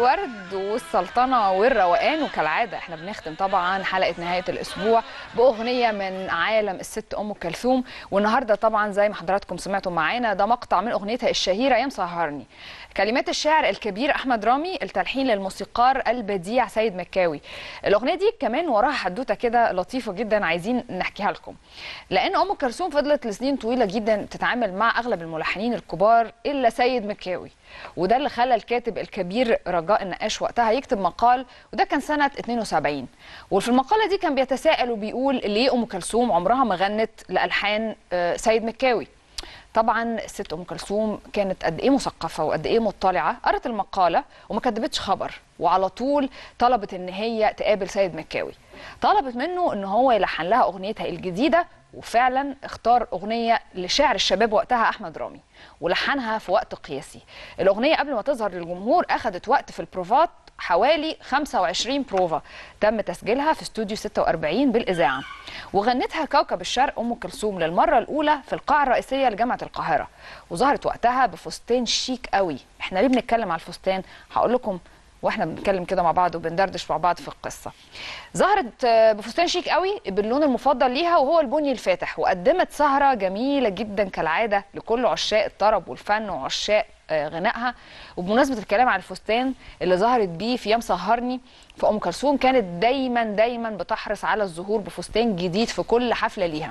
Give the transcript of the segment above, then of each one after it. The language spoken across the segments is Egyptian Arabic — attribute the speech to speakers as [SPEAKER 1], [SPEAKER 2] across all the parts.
[SPEAKER 1] الورد والسلطنة والروقان وكالعادة احنا بنختم طبعا حلقة نهاية الأسبوع بأغنية من عالم الست أم كلثوم والنهاردة طبعا زي ما حضراتكم سمعتوا معانا ده مقطع من أغنيتها الشهيرة يا مسهرني كلمات الشاعر الكبير أحمد رامي التلحين للموسيقار البديع سيد مكاوي الأغنية دي كمان وراها حدوتة كده لطيفة جدا عايزين نحكيها لكم لأن أم كلثوم فضلت لسنين طويلة جدا تتعامل مع أغلب الملحنين الكبار إلا سيد مكاوي وده اللي خلى الكاتب الكبير رجاء النقاش وقتها يكتب مقال وده كان سنة 72 وفي المقالة دي كان بيتساءل وبيقول ليه أم كلثوم عمرها ما غنت لألحان آه، سيد مكاوي طبعا الست ام كلثوم كانت قد ايه مثقفه وقد ايه مطلعه قرت المقاله وما كتبتش خبر وعلى طول طلبت ان هي تقابل سيد مكاوي طلبت منه ان هو يلحن لها اغنيتها الجديده وفعلا اختار اغنيه لشاعر الشباب وقتها احمد رامي ولحنها في وقت قياسي الاغنيه قبل ما تظهر للجمهور اخذت وقت في البروفات حوالي 25 بروفا تم تسجيلها في استوديو 46 بالاذاعه وغنتها كوكب الشرق ام كلثوم للمره الاولى في القاعه الرئيسيه لجامعه القاهره وظهرت وقتها بفستان شيك قوي احنا ليه بنتكلم على الفستان هقول لكم واحنا بنتكلم كده مع بعض وبندردش مع بعض في القصه ظهرت آه، بفستان شيك قوي باللون المفضل ليها وهو البني الفاتح وقدمت سهره جميله جدا كالعاده لكل عشاق الطرب والفن وعشاق آه، غنائها وبمناسبه الكلام عن الفستان اللي ظهرت بيه في يوم سهرني فام كلثوم كانت دايما دايما بتحرص على الظهور بفستان جديد في كل حفله ليها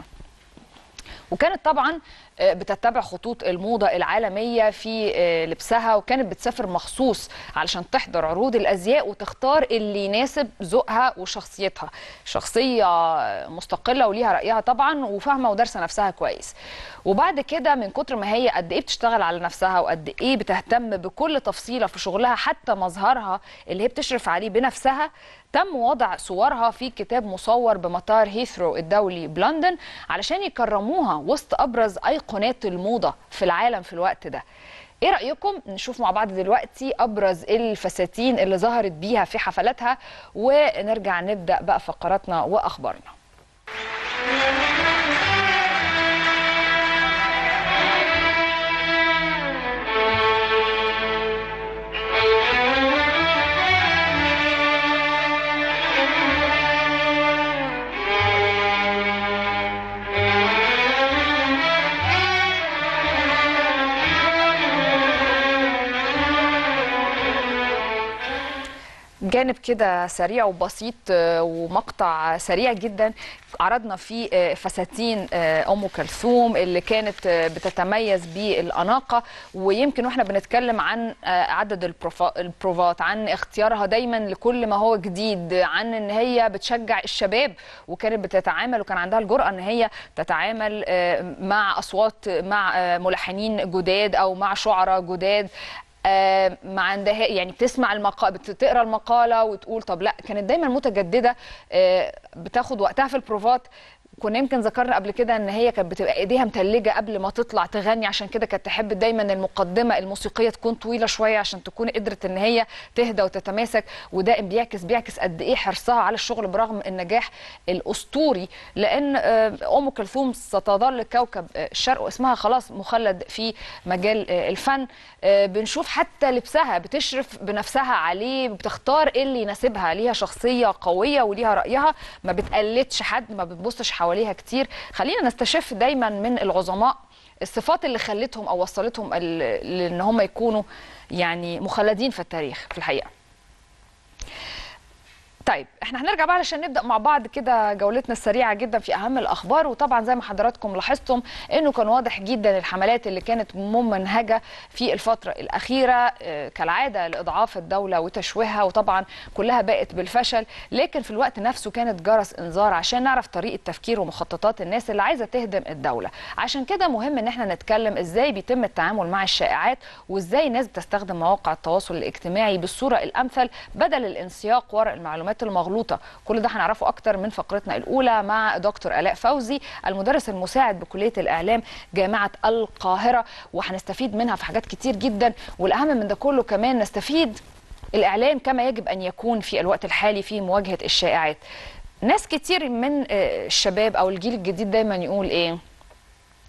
[SPEAKER 1] وكانت طبعا آه، بتتبع خطوط الموضة العالمية في آه، لبسها وكانت بتسافر مخصوص علشان تحضر عروض الأزياء وتختار اللي يناسب ذوقها وشخصيتها شخصية مستقلة وليها رأيها طبعا وفاهمة ودارسة نفسها كويس وبعد كده من كتر ما هي قد ايه بتشتغل على نفسها وقد ايه بتهتم بكل تفصيلة في شغلها حتى مظهرها اللي هي بتشرف عليه بنفسها تم وضع صورها في كتاب مصور بمطار هيثرو الدولي بلندن علشان يكرموها وسط ابرز ايقونات الموضه في العالم في الوقت ده ايه رايكم نشوف مع بعض دلوقتي ابرز الفساتين اللي ظهرت بيها في حفلاتها ونرجع نبدا بقى فقراتنا واخبارنا جانب كده سريع وبسيط آه، ومقطع سريع جدا عرضنا فيه آه، فساتين آه، ام كلثوم اللي كانت آه، بتتميز بالاناقه ويمكن واحنا بنتكلم عن آه، عدد البروفا- البروفات عن اختيارها دايما لكل ما هو جديد عن ان هي بتشجع الشباب وكانت بتتعامل وكان عندها الجرأه ان هي تتعامل آه، مع اصوات مع آه، ملحنين جداد او مع شعراء جداد آه، ما عندها يعني بتسمع المقال بتقرا المقاله وتقول طب لا كانت دايما متجدده آه، بتاخد وقتها في البروفات كنا يمكن ذكرنا قبل كده ان هي كانت بتبقى ايديها متلجه قبل ما تطلع تغني عشان كده كانت تحب دايما المقدمه الموسيقيه تكون طويله شويه عشان تكون قدرت ان هي تهدى وتتماسك وده بيعكس بيعكس قد ايه حرصها على الشغل برغم النجاح الاسطوري لان آه، ام كلثوم ستظل كوكب آه، الشرق واسمها خلاص مخلد في مجال آه، الفن آه، بنشوف حتى لبسها بتشرف بنفسها عليه بتختار ايه اللي يناسبها ليها شخصيه قويه وليها رايها ما بتقلدش حد ما بتبصش حواليها كتير خلينا نستشف دايما من العظماء الصفات اللي خلتهم او وصلتهم ال- لان هم يكونوا يعني مخلدين في التاريخ في الحقيقه طيب احنا هنرجع بقى علشان نبدا مع بعض كده جولتنا السريعه جدا في اهم الاخبار وطبعا زي ما حضراتكم لاحظتم انه كان واضح جدا الحملات اللي كانت ممنهجه في الفتره الاخيره اه، كالعاده لاضعاف الدوله وتشويهها وطبعا كلها باءت بالفشل لكن في الوقت نفسه كانت جرس انذار عشان نعرف طريقه تفكير ومخططات الناس اللي عايزه تهدم الدوله عشان كده مهم ان احنا نتكلم ازاي بيتم التعامل مع الشائعات وازاي الناس بتستخدم مواقع التواصل الاجتماعي بالصوره الامثل بدل الانسياق وراء المعلومات المغلوطه كل ده هنعرفه اكتر من فقرتنا الاولى مع دكتور الاء فوزي المدرس المساعد بكليه الاعلام جامعه القاهره وهنستفيد منها في حاجات كتير جدا والاهم من ده كله كمان نستفيد الاعلام كما يجب ان يكون في الوقت الحالي في مواجهه الشائعات ناس كتير من آه، الشباب او الجيل الجديد دايما يقول ايه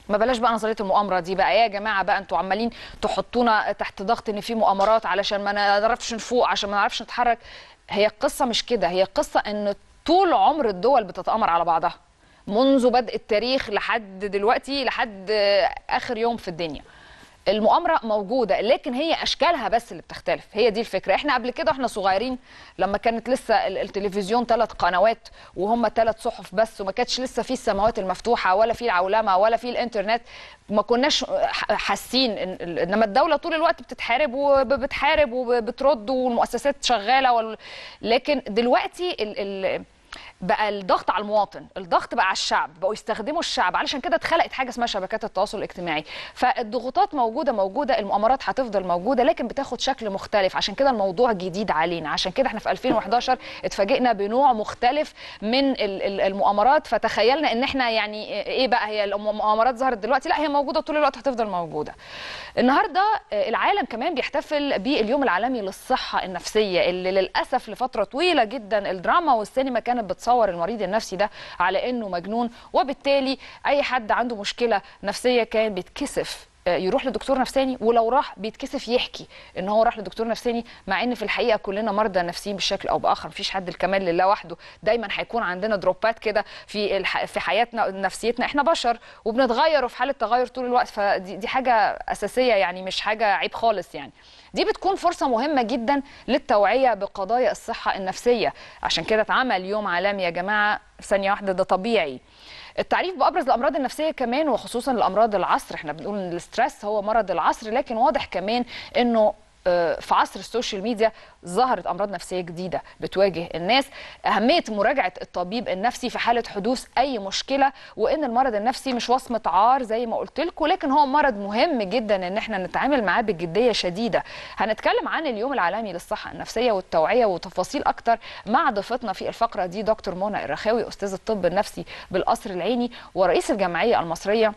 [SPEAKER 1] ما بلاش بقى نظريه المؤامره دي بقى يا جماعه بقى انتوا عمالين تحطونا تحت ضغط ان في مؤامرات علشان ما نعرفش نفوق عشان ما نعرفش نتحرك هي القصه مش كده هي القصه ان طول عمر الدول بتتامر على بعضها منذ بدء التاريخ لحد دلوقتي لحد اخر يوم في الدنيا المؤامره موجوده لكن هي اشكالها بس اللي بتختلف هي دي الفكره احنا قبل كده واحنا صغيرين لما كانت لسه التلفزيون ثلاث قنوات وهم ثلاث صحف بس وما كانتش لسه في السماوات المفتوحه ولا في العولمه ولا في الانترنت ما كناش حاسين إن انما الدوله طول الوقت بتتحارب وبتحارب وبترد والمؤسسات شغاله وال... لكن دلوقتي ال... ال... بقى الضغط على المواطن الضغط بقى على الشعب بقوا يستخدموا الشعب علشان كده اتخلقت حاجه اسمها شبكات التواصل الاجتماعي فالضغوطات موجوده موجوده المؤامرات هتفضل موجوده لكن بتاخد شكل مختلف عشان كده الموضوع جديد علينا عشان كده احنا في 2011 اتفاجئنا بنوع مختلف من المؤامرات فتخيلنا ان احنا يعني ايه بقى هي المؤامرات ظهرت دلوقتي لا هي موجوده طول الوقت هتفضل موجوده النهارده العالم كمان بيحتفل باليوم العالمي للصحه النفسيه اللي للاسف لفتره طويله جدا الدراما والسينما كانت بتصور المريض النفسي ده على انه مجنون وبالتالي اي حد عنده مشكله نفسيه كان بيتكسف يروح لدكتور نفساني ولو راح بيتكسف يحكي ان هو راح لدكتور نفساني مع ان في الحقيقه كلنا مرضى نفسيين بشكل او باخر مفيش حد الكمال لله وحده دايما هيكون عندنا دروبات كده في الح... في حياتنا نفسيتنا احنا بشر وبنتغير وفي حاله تغير طول الوقت فدي دي حاجه اساسيه يعني مش حاجه عيب خالص يعني دي بتكون فرصة مهمة جدا للتوعية بقضايا الصحة النفسية عشان كده اتعمل يوم عالمي يا جماعة ثانية واحدة ده طبيعي التعريف بابرز الامراض النفسيه كمان وخصوصا الامراض العصر احنا بنقول ان الاسترس هو مرض العصر لكن واضح كمان انه في عصر السوشيال ميديا ظهرت امراض نفسيه جديده بتواجه الناس اهميه مراجعه الطبيب النفسي في حاله حدوث اي مشكله وان المرض النفسي مش وصمه عار زي ما قلت لكم لكن هو مرض مهم جدا ان احنا نتعامل معاه بجديه شديده هنتكلم عن اليوم العالمي للصحه النفسيه والتوعيه وتفاصيل اكتر مع ضيفتنا في الفقره دي دكتور منى الرخاوي استاذ الطب النفسي بالقصر العيني ورئيس الجمعيه المصريه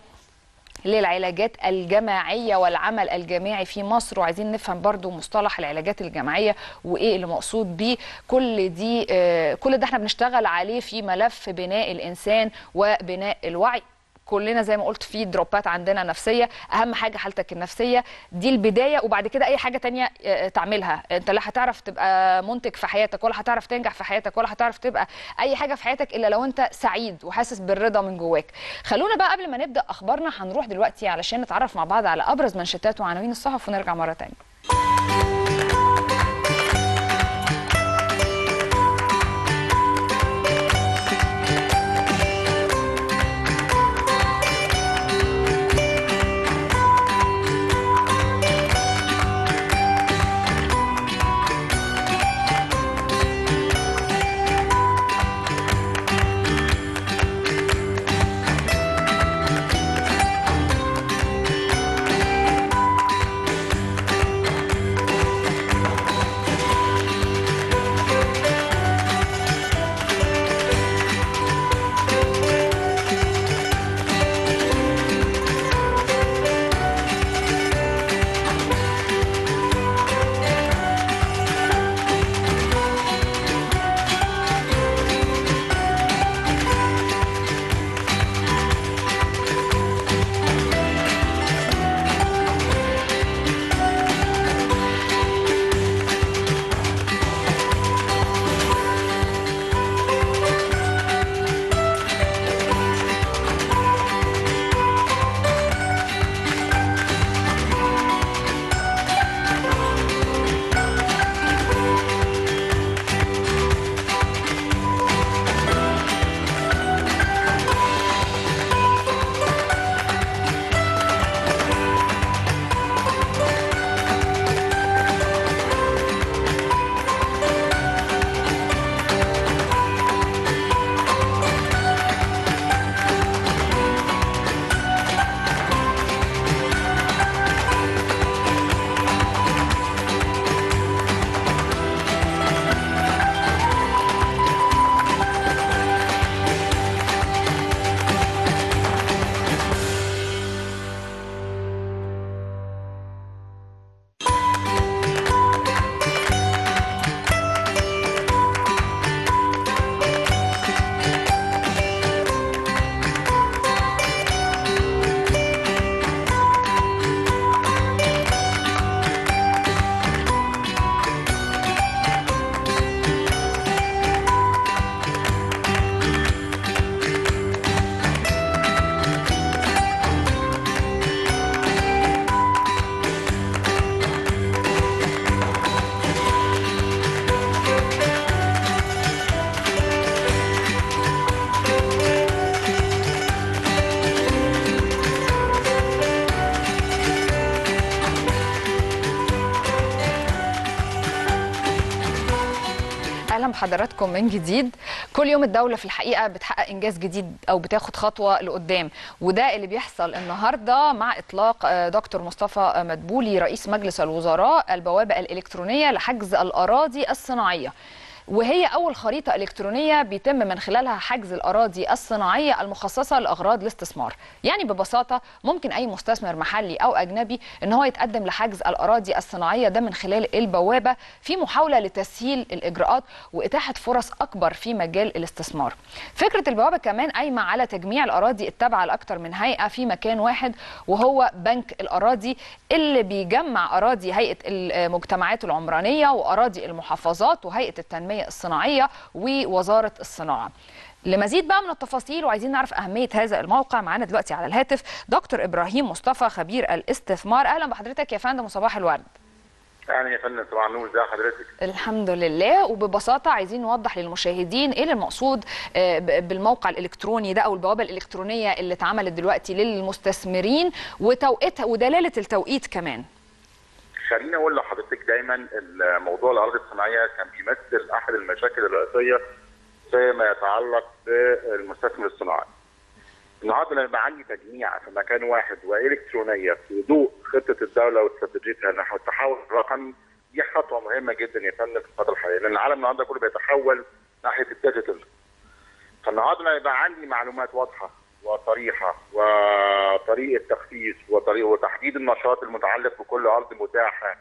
[SPEAKER 1] للعلاجات الجماعية والعمل الجماعي في مصر وعايزين نفهم برضو مصطلح العلاجات الجماعية وإيه اللي مقصود بيه كل دي كل ده احنا بنشتغل عليه في ملف بناء الإنسان وبناء الوعي كلنا زي ما قلت في دروبات عندنا نفسيه اهم حاجه حالتك النفسيه دي البدايه وبعد كده اي حاجه تانية تعملها انت لا هتعرف تبقى منتج في حياتك ولا هتعرف تنجح في حياتك ولا هتعرف تبقى اي حاجه في حياتك الا لو انت سعيد وحاسس بالرضا من جواك خلونا بقى قبل ما نبدا اخبارنا هنروح دلوقتي علشان نتعرف مع بعض على ابرز منشطات وعناوين الصحف ونرجع مره تانية بحضراتكم من جديد كل يوم الدولة في الحقيقة بتحقق إنجاز جديد أو بتاخد خطوة لقدام وده اللي بيحصل النهاردة مع إطلاق آه، دكتور مصطفى مدبولي رئيس مجلس الوزراء البوابة الإلكترونية لحجز الأراضي الصناعية وهي أول خريطة إلكترونية بيتم من خلالها حجز الأراضي الصناعية المخصصة لأغراض الاستثمار يعني ببساطة ممكن أي مستثمر محلي أو أجنبي أن هو يتقدم لحجز الأراضي الصناعية ده من خلال البوابة في محاولة لتسهيل الإجراءات وإتاحة فرص أكبر في مجال الاستثمار فكرة البوابة كمان قايمة على تجميع الأراضي التابعة لأكثر من هيئة في مكان واحد وهو بنك الأراضي اللي بيجمع أراضي هيئة المجتمعات العمرانية وأراضي المحافظات وهيئة التنمية الصناعية ووزارة الصناعة لمزيد بقى من التفاصيل وعايزين نعرف أهمية هذا الموقع معانا دلوقتي على الهاتف دكتور إبراهيم مصطفى خبير الاستثمار أهلا بحضرتك يا فندم وصباح الورد
[SPEAKER 2] يعني يا فندم صباح النور ازي حضرتك
[SPEAKER 1] الحمد لله وببساطة عايزين نوضح للمشاهدين ايه المقصود آه، ب- بالموقع الالكتروني ده او البوابة الالكترونية اللي اتعملت دلوقتي للمستثمرين وتوقيتها ودلالة التوقيت كمان
[SPEAKER 2] خليني اقول لحضرتك دايما الموضوع الاراضي الصناعيه كان بيمثل احد المشاكل الرئيسيه فيما يتعلق بالمستثمر الصناعي. النهارده لما يبقى عندي تجميع في مكان واحد والكترونيه في ضوء خطه الدوله واستراتيجيتها نحو التحول الرقمي دي خطوه مهمه جدا يا فندم في الفتره الحاليه لان العالم النهارده كله بيتحول ناحيه الديجيتال. فالنهارده لما يبقى عندي معلومات واضحه وصريحه وطريقه تخصيص وطريقه وتحديد النشاط المتعلق بكل ارض متاحه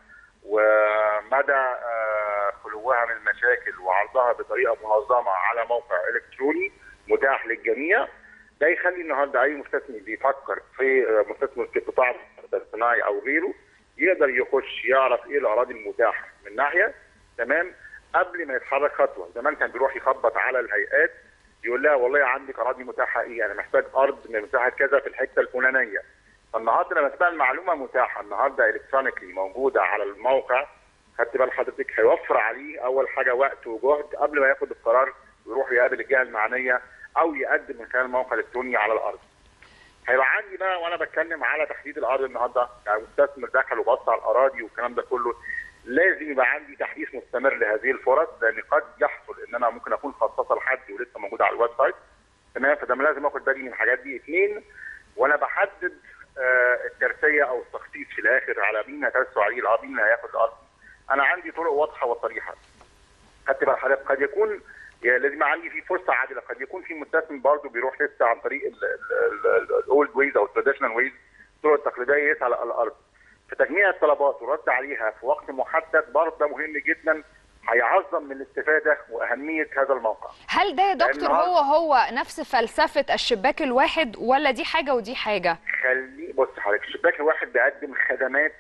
[SPEAKER 2] ومدى آه، خلوها من المشاكل وعرضها بطريقه منظمه على موقع الكتروني متاح للجميع ده يخلي النهارده اي مستثمر بيفكر في آه، مستثمر في قطاع الصناعي او غيره يقدر يخش يعرف ايه الاراضي المتاحه من ناحيه تمام قبل ما يتحرك خطوه زمان كان بيروح يخبط على الهيئات يقول لها والله عندك اراضي متاحه ايه انا محتاج ارض من مساحه كذا في الحته الفلانيه فالنهارده لما تبقى المعلومه متاحه النهارده الكترونيكلي موجوده على الموقع خدت بال حضرتك هيوفر عليه اول حاجه وقت وجهد قبل ما ياخد القرار ويروح يقابل الجهه المعنيه او يقدم من خلال الموقع الالكتروني على الارض. هيبقى عندي بقى وانا بتكلم على تحديد الارض النهارده يعني مستثمر دخل وبص على الاراضي والكلام ده كله لازم يبقى عندي تحديث مستمر لهذه الفرص لان قد يحصل ان انا ممكن اكون خصصها لحد ولسه موجوده على الويب سايت تمام فده لازم اخد بالي من الحاجات دي اثنين وانا بحدد آه الترسيه او التخصيص في الاخر على مين هترسوا عليه الارض مين هياخد الارض انا عندي طرق واضحه وصريحه خدت بال حضرتك قد يكون يعني لازم عندي في فرصه عادله قد يكون في مستثمر برضه بيروح لسه عن طريق الاولد ويز او التراديشنال ويز الطرق التقليديه يسعى على الارض في تجميع الطلبات والرد عليها في وقت محدد برضه ده مهم جدا هيعظم من الاستفاده واهميه هذا الموقع
[SPEAKER 1] هل ده يا دكتور
[SPEAKER 2] النهاردة-
[SPEAKER 1] هو هو نفس فلسفة الشباك الواحد ولا دي حاجة ودي حاجة
[SPEAKER 2] خلي بص حضرتك الشباك الواحد بيقدم خدمات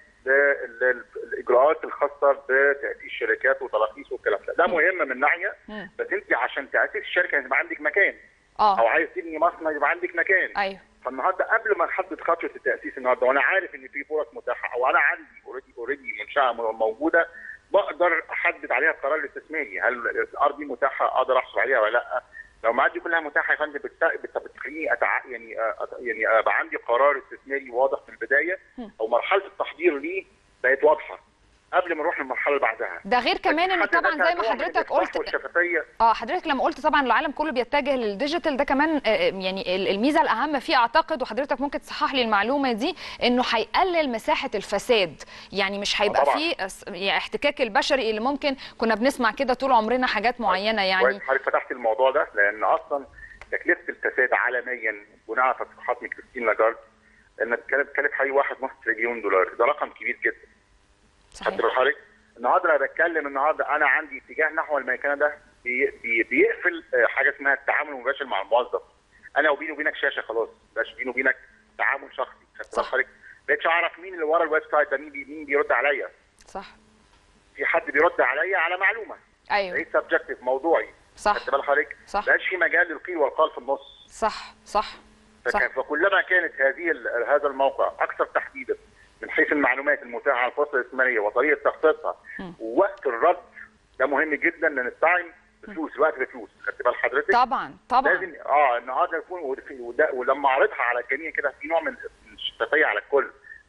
[SPEAKER 2] للاجراءات الخاصه بتاسيس شركات وتراخيص والكلام ده ده مهم من ناحيه
[SPEAKER 1] مم.
[SPEAKER 2] بس انت عشان تاسيس الشركه لازم يبقى عندك مكان او
[SPEAKER 1] اه
[SPEAKER 2] عايز تبني مصنع يبقى عندك مكان
[SPEAKER 1] ايوه
[SPEAKER 2] فالنهارده قبل ما نحدد خطوه التاسيس النهارده وانا عارف ان في فرص متاحه او انا عندي اوريدي اوريدي منشاه موجوده بقدر احدد عليها القرار الاستثماري هل الارض دي متاحه اقدر احصل عليها ولا لا لو المعاد دي كلها متاحه يا فندم بت- بت- بتخليني أتع... يعني أ- يعني ابقى عندي قرار استثماري واضح في البدايه او مرحله التحضير ليه بقت واضحه قبل ما نروح للمرحله اللي بعدها
[SPEAKER 1] ده غير كمان ان
[SPEAKER 2] حد
[SPEAKER 1] طبعا
[SPEAKER 2] ذاتها
[SPEAKER 1] زي ما
[SPEAKER 2] نوع من
[SPEAKER 1] حضرتك
[SPEAKER 2] الإصلاح
[SPEAKER 1] قلت
[SPEAKER 2] والشفافيه
[SPEAKER 1] اه حضرتك لما قلت طبعا العالم كله بيتجه للديجيتال ده كمان آه، يعني ال- الميزه الاهم فيه اعتقد وحضرتك ممكن تصحح لي المعلومه دي انه هيقلل مساحه الفساد يعني مش هيبقى
[SPEAKER 2] طبعاً.
[SPEAKER 1] فيه أس- يعني احتكاك البشري اللي ممكن كنا بنسمع كده طول عمرنا حاجات معينه يعني
[SPEAKER 2] كويس حضرتك فتحت الموضوع ده لان اصلا تكلفه الفساد عالميا بناء على تصريحات من كريستين لاجارد ان كانت تكلف حوالي 1 تريليون دولار ده رقم كبير جدا
[SPEAKER 1] صحيح
[SPEAKER 2] خدت بال حضرتك النهارده انا بتكلم النهارده انا عندي اتجاه نحو المكانه ده بي بي بيقفل آه، حاجه اسمها التعامل المباشر مع الموظف انا وبيني وبينك شاشه خلاص مبقاش بيني وبينك تعامل شخصي خدت بال
[SPEAKER 1] صح.
[SPEAKER 2] حضرتك بقتش اعرف مين اللي ورا الويب سايت ده مين بي مين بيرد عليا
[SPEAKER 1] صح
[SPEAKER 2] في حد بيرد عليا على معلومه
[SPEAKER 1] ايوه
[SPEAKER 2] ليس سبجكتيف موضوعي
[SPEAKER 1] صح
[SPEAKER 2] خدت بال حضرتك
[SPEAKER 1] صح.
[SPEAKER 2] بقاش في مجال للقيل والقال في النص
[SPEAKER 1] صح صح صح
[SPEAKER 2] فكان فكلما كانت هذه ال- هذا الموقع اكثر تحديدا من حيث المعلومات المتاحه على الفرصه الاستثماريه وطريقه تخطيطها
[SPEAKER 1] مم.
[SPEAKER 2] ووقت الرد ده مهم جدا لان التايم بفلوس الوقت بفلوس خدت بال حضرتك؟
[SPEAKER 1] طبعا طبعا
[SPEAKER 2] لازم اه النهارده يكون ود- وده- ولما اعرضها على الجميع كده في نوع من الشفافيه على الكل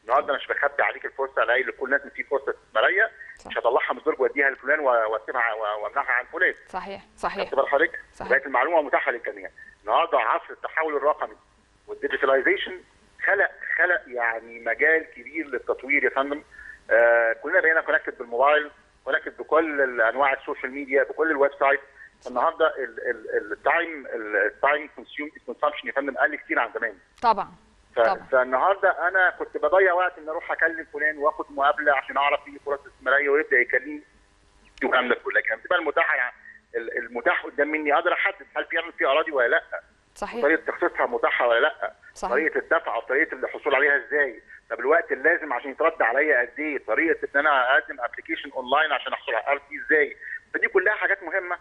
[SPEAKER 2] النهارده مش بخبي عليك الفرصه الاقي لكل الناس ان في فرصه استثماريه
[SPEAKER 1] صح.
[SPEAKER 2] مش هطلعها من الدرج واديها لفلان و- واسيبها و- وامنعها عن فلان
[SPEAKER 1] صحيح صحيح
[SPEAKER 2] خدت بال حضرتك؟
[SPEAKER 1] صحيح.
[SPEAKER 2] بقت المعلومه متاحه للجميع. النهارده عصر التحول الرقمي والديجيتاليزيشن خلق خلق يعني مجال كبير للتطوير يا فندم. آه كلنا بقينا كونكتد بالموبايل كونكتد بكل انواع السوشيال ميديا بكل الويب سايت. النهارده ال- ال- التايم التايم كونسيوم يا فندم قل كتير عن زمان.
[SPEAKER 1] طبعا
[SPEAKER 2] ف-
[SPEAKER 1] طبعا.
[SPEAKER 2] فالنهارده انا كنت بضيع وقت ان اروح اكلم فلان واخد مقابله عشان اعرف في فرص استثماريه ويبدا يكلمني والكلام ده كله لكن بتبقى المتاحه يعني ال- المتاح قدام مني اقدر احدد هل فعلا في اراضي ولا لا
[SPEAKER 1] صحيح
[SPEAKER 2] طريقه تخصيصها متاحه ولا لا
[SPEAKER 1] صحيح.
[SPEAKER 2] طريقه الدفع او طريقه الحصول عليها ازاي طب الوقت اللازم عشان يترد عليا قد ايه طريقه ان انا اقدم ابلكيشن اونلاين عشان احصل على الارض دي ازاي فدي كلها حاجات مهمه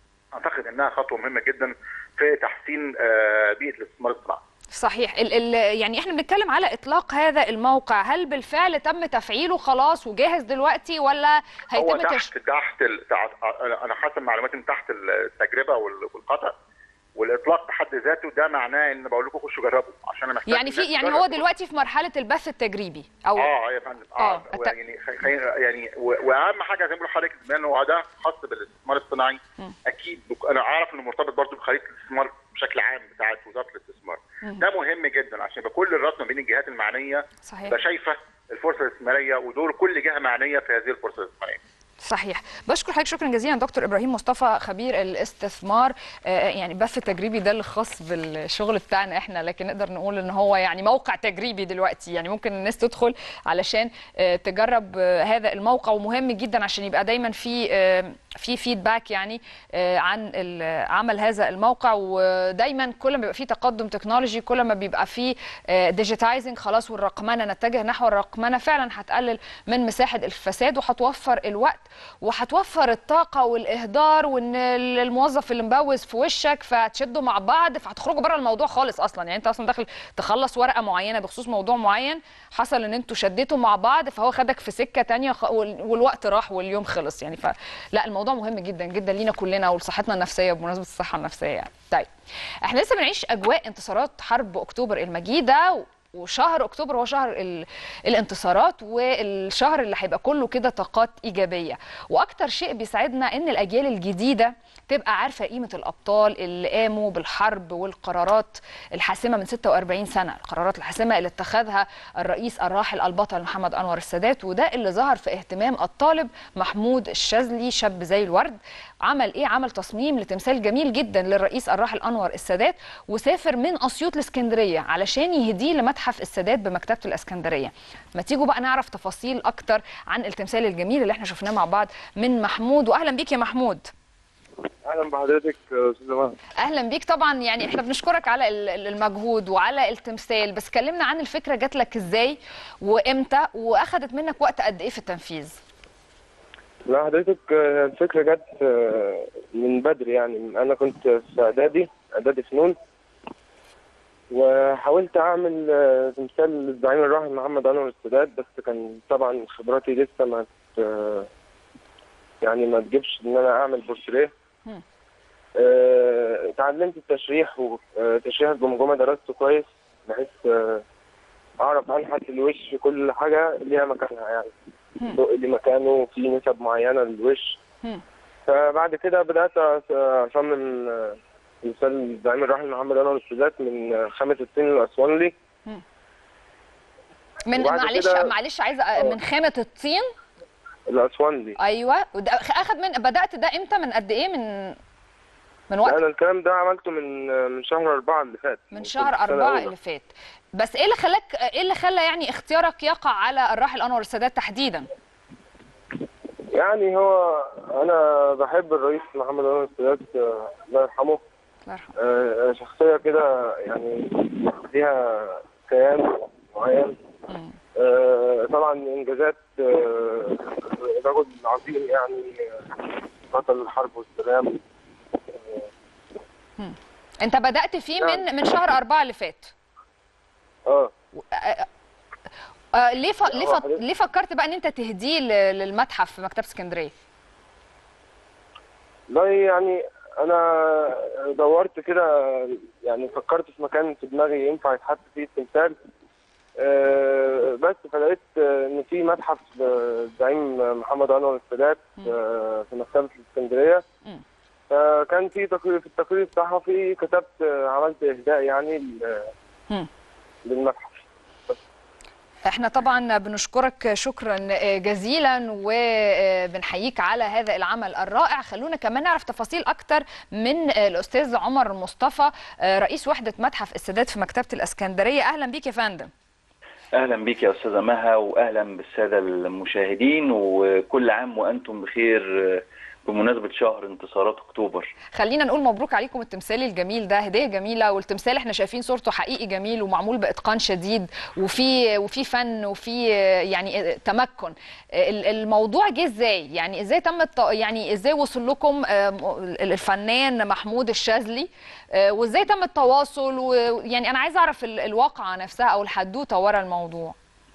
[SPEAKER 2] اعتقد انها خطوه مهمه جدا في تحسين آه، بيئه الاستثمار الصناعي
[SPEAKER 1] صحيح ال ال يعني احنا بنتكلم على اطلاق هذا الموقع هل بالفعل تم تفعيله خلاص وجاهز دلوقتي ولا
[SPEAKER 2] هو
[SPEAKER 1] هيتم
[SPEAKER 2] تحت
[SPEAKER 1] تش...
[SPEAKER 2] تحت ال- تحت انا أنا حسب معلوماتي من تحت التجربه وال- والخطا والاطلاق بحد ذاته ده معناه ان بقول لكم خشوا جربوا عشان انا محتاج
[SPEAKER 1] يعني في
[SPEAKER 2] الناس
[SPEAKER 1] يعني
[SPEAKER 2] تجرب.
[SPEAKER 1] هو دلوقتي في مرحله البث التجريبي او
[SPEAKER 2] اه يا فندم
[SPEAKER 1] آه،
[SPEAKER 2] اه
[SPEAKER 1] الت-
[SPEAKER 2] يعني خي... خي... يعني و... واهم حاجه زي ما بقول لحضرتك بما انه ده خاص بالاستثمار الصناعي اكيد بك... انا عارف انه مرتبط برضه بخريطه الاستثمار بشكل عام بتاعه وزاره الاستثمار ده مهم جدا عشان يبقى كل الربط ما بين الجهات المعنيه
[SPEAKER 1] صحيح.
[SPEAKER 2] تبقى شايفه الفرصه الاستثماريه ودور كل جهه معنيه في هذه الفرصه الاستثماريه
[SPEAKER 1] صحيح بشكر حضرتك شكرا جزيلا دكتور ابراهيم مصطفى خبير الاستثمار آه، يعني بث التجريبي ده اللي خاص بالشغل بتاعنا احنا لكن نقدر نقول ان هو يعني موقع تجريبي دلوقتي يعني ممكن الناس تدخل علشان آه، تجرب آه، هذا الموقع ومهم جدا عشان يبقى دايما في آه، في فيدباك يعني آه، عن ال- عمل هذا الموقع ودايما كل ما بيبقى في تقدم تكنولوجي كل ما بيبقى في ديجيتايزنج خلاص والرقمنه نتجه نحو الرقمنه فعلا هتقلل من مساحه الفساد وهتوفر الوقت وهتوفر الطاقه والاهدار وان الموظف اللي مبوز في وشك فتشدوا مع بعض فهتخرجوا بره الموضوع خالص اصلا يعني انت اصلا داخل تخلص ورقه معينه بخصوص موضوع معين حصل ان انتوا شديتوا مع بعض فهو خدك في سكه تانية خ- وال- والوقت راح واليوم خلص يعني فلا الموضوع مهم جدا جدا لينا كلنا ولصحتنا النفسيه بمناسبه الصحه النفسيه يعني طيب احنا لسه بنعيش اجواء انتصارات حرب اكتوبر المجيده و- وشهر اكتوبر هو شهر ال... الانتصارات والشهر اللي هيبقى كله كده طاقات ايجابيه واكتر شيء بيساعدنا ان الاجيال الجديده تبقى عارفه قيمه الابطال اللي قاموا بالحرب والقرارات الحاسمه من 46 سنه القرارات الحاسمه اللي اتخذها الرئيس الراحل البطل محمد انور السادات وده اللي ظهر في اهتمام الطالب محمود الشاذلي شاب زي الورد عمل ايه عمل تصميم لتمثال جميل جدا للرئيس الراحل انور السادات وسافر من اسيوط لاسكندريه علشان يهديه لمتحف السادات بمكتبه الاسكندريه ما تيجوا بقى نعرف تفاصيل اكتر عن التمثال الجميل اللي احنا شفناه مع بعض من محمود واهلا بيك يا محمود
[SPEAKER 3] اهلا بحضرتك يا استاذ مهند
[SPEAKER 1] اهلا بيك طبعا يعني احنا بنشكرك على ال- ال- المجهود وعلى التمثال بس كلمنا عن الفكره جات لك ازاي وامتى واخدت منك وقت قد ايه في التنفيذ
[SPEAKER 3] لا حضرتك آه، الفكره جت آه، من بدري يعني انا كنت في اعدادي اعدادي فنون وحاولت اعمل آه، تمثال للزعيم الراحل محمد انور السادات بس كان طبعا خبراتي لسه ما ت- آه، يعني ما تجيبش ان انا اعمل بورتريه
[SPEAKER 1] مم.
[SPEAKER 3] آه، اتعلمت التشريح وتشريح الجمجمه درسته كويس بحيث آه، اعرف انحت الوش في كل حاجه ليها مكانها يعني
[SPEAKER 1] مم.
[SPEAKER 3] الضوء اللي مكانه في نسب معينه للوش
[SPEAKER 1] مم.
[SPEAKER 3] فبعد كده بدات أص- اصمم آه، تمثال الزعيم الراحل محمد انور السادات من آه، خامه الطين الاسوانلي
[SPEAKER 1] من
[SPEAKER 3] وبعد
[SPEAKER 1] معلش
[SPEAKER 3] كده-
[SPEAKER 1] معلش عايزه من خامه الطين
[SPEAKER 3] الاسوانلي
[SPEAKER 1] ايوه وده اخد من بدات ده امتى من قد ايه من من
[SPEAKER 3] لا،
[SPEAKER 1] وقت
[SPEAKER 3] انا الكلام ده عملته من آه، من شهر أربعة اللي فات
[SPEAKER 1] من
[SPEAKER 3] كنت
[SPEAKER 1] شهر
[SPEAKER 3] في سنة
[SPEAKER 1] أربعة
[SPEAKER 3] أولى.
[SPEAKER 1] اللي فات بس ايه اللي خلاك ايه اللي خلى يعني اختيارك يقع على الراحل انور السادات تحديدا
[SPEAKER 3] يعني هو انا بحب الرئيس محمد انور السادات آه، الله يرحمه
[SPEAKER 1] الله يرحمه
[SPEAKER 3] آه، شخصيه كده يعني ليها كيان معين
[SPEAKER 1] مم.
[SPEAKER 3] آه، طبعا انجازات آه، رجل عظيم يعني آه، بطل الحرب والسلام
[SPEAKER 1] انت بدات فيه
[SPEAKER 3] نعم.
[SPEAKER 1] من من شهر أربعة اللي فات
[SPEAKER 3] اه
[SPEAKER 1] آه ليه ف... ليه, ف...
[SPEAKER 3] حضرتك-
[SPEAKER 1] ليه فكرت بقى ان انت تهديه ل- للمتحف في مكتبه اسكندريه
[SPEAKER 3] لا يعني انا دورت كده يعني فكرت في مكان في دماغي ينفع يتحط فيه التمثال آه، بس فلقيت آه، ان في متحف آه، الزعيم محمد انور السادات آه، في مكتبه الاسكندريه
[SPEAKER 1] مم.
[SPEAKER 3] فكان في تقرير في التقرير الصحفي كتبت آه، عملت اهداء يعني ل-
[SPEAKER 1] مم.
[SPEAKER 3] للمتحف
[SPEAKER 1] احنا طبعا بنشكرك شكرا جزيلا وبنحييك على هذا العمل الرائع خلونا كمان نعرف تفاصيل اكتر من الاستاذ عمر مصطفى رئيس وحده متحف السادات في مكتبه الاسكندريه اهلا بيك يا فندم
[SPEAKER 4] اهلا بيك يا استاذه مها واهلا بالساده المشاهدين وكل عام وانتم بخير بمناسبه شهر انتصارات اكتوبر
[SPEAKER 1] خلينا نقول مبروك عليكم التمثال الجميل ده هديه جميله والتمثال احنا شايفين صورته حقيقي جميل ومعمول باتقان شديد وفي وفي فن وفي يعني تمكن ال- الموضوع جه ازاي يعني ازاي تم الت- يعني ازاي وصل لكم آه، الفنان محمود الشاذلي آه، وازاي تم التواصل ويعني انا عايزه اعرف ال- الواقعه نفسها او الحدوته ورا الموضوع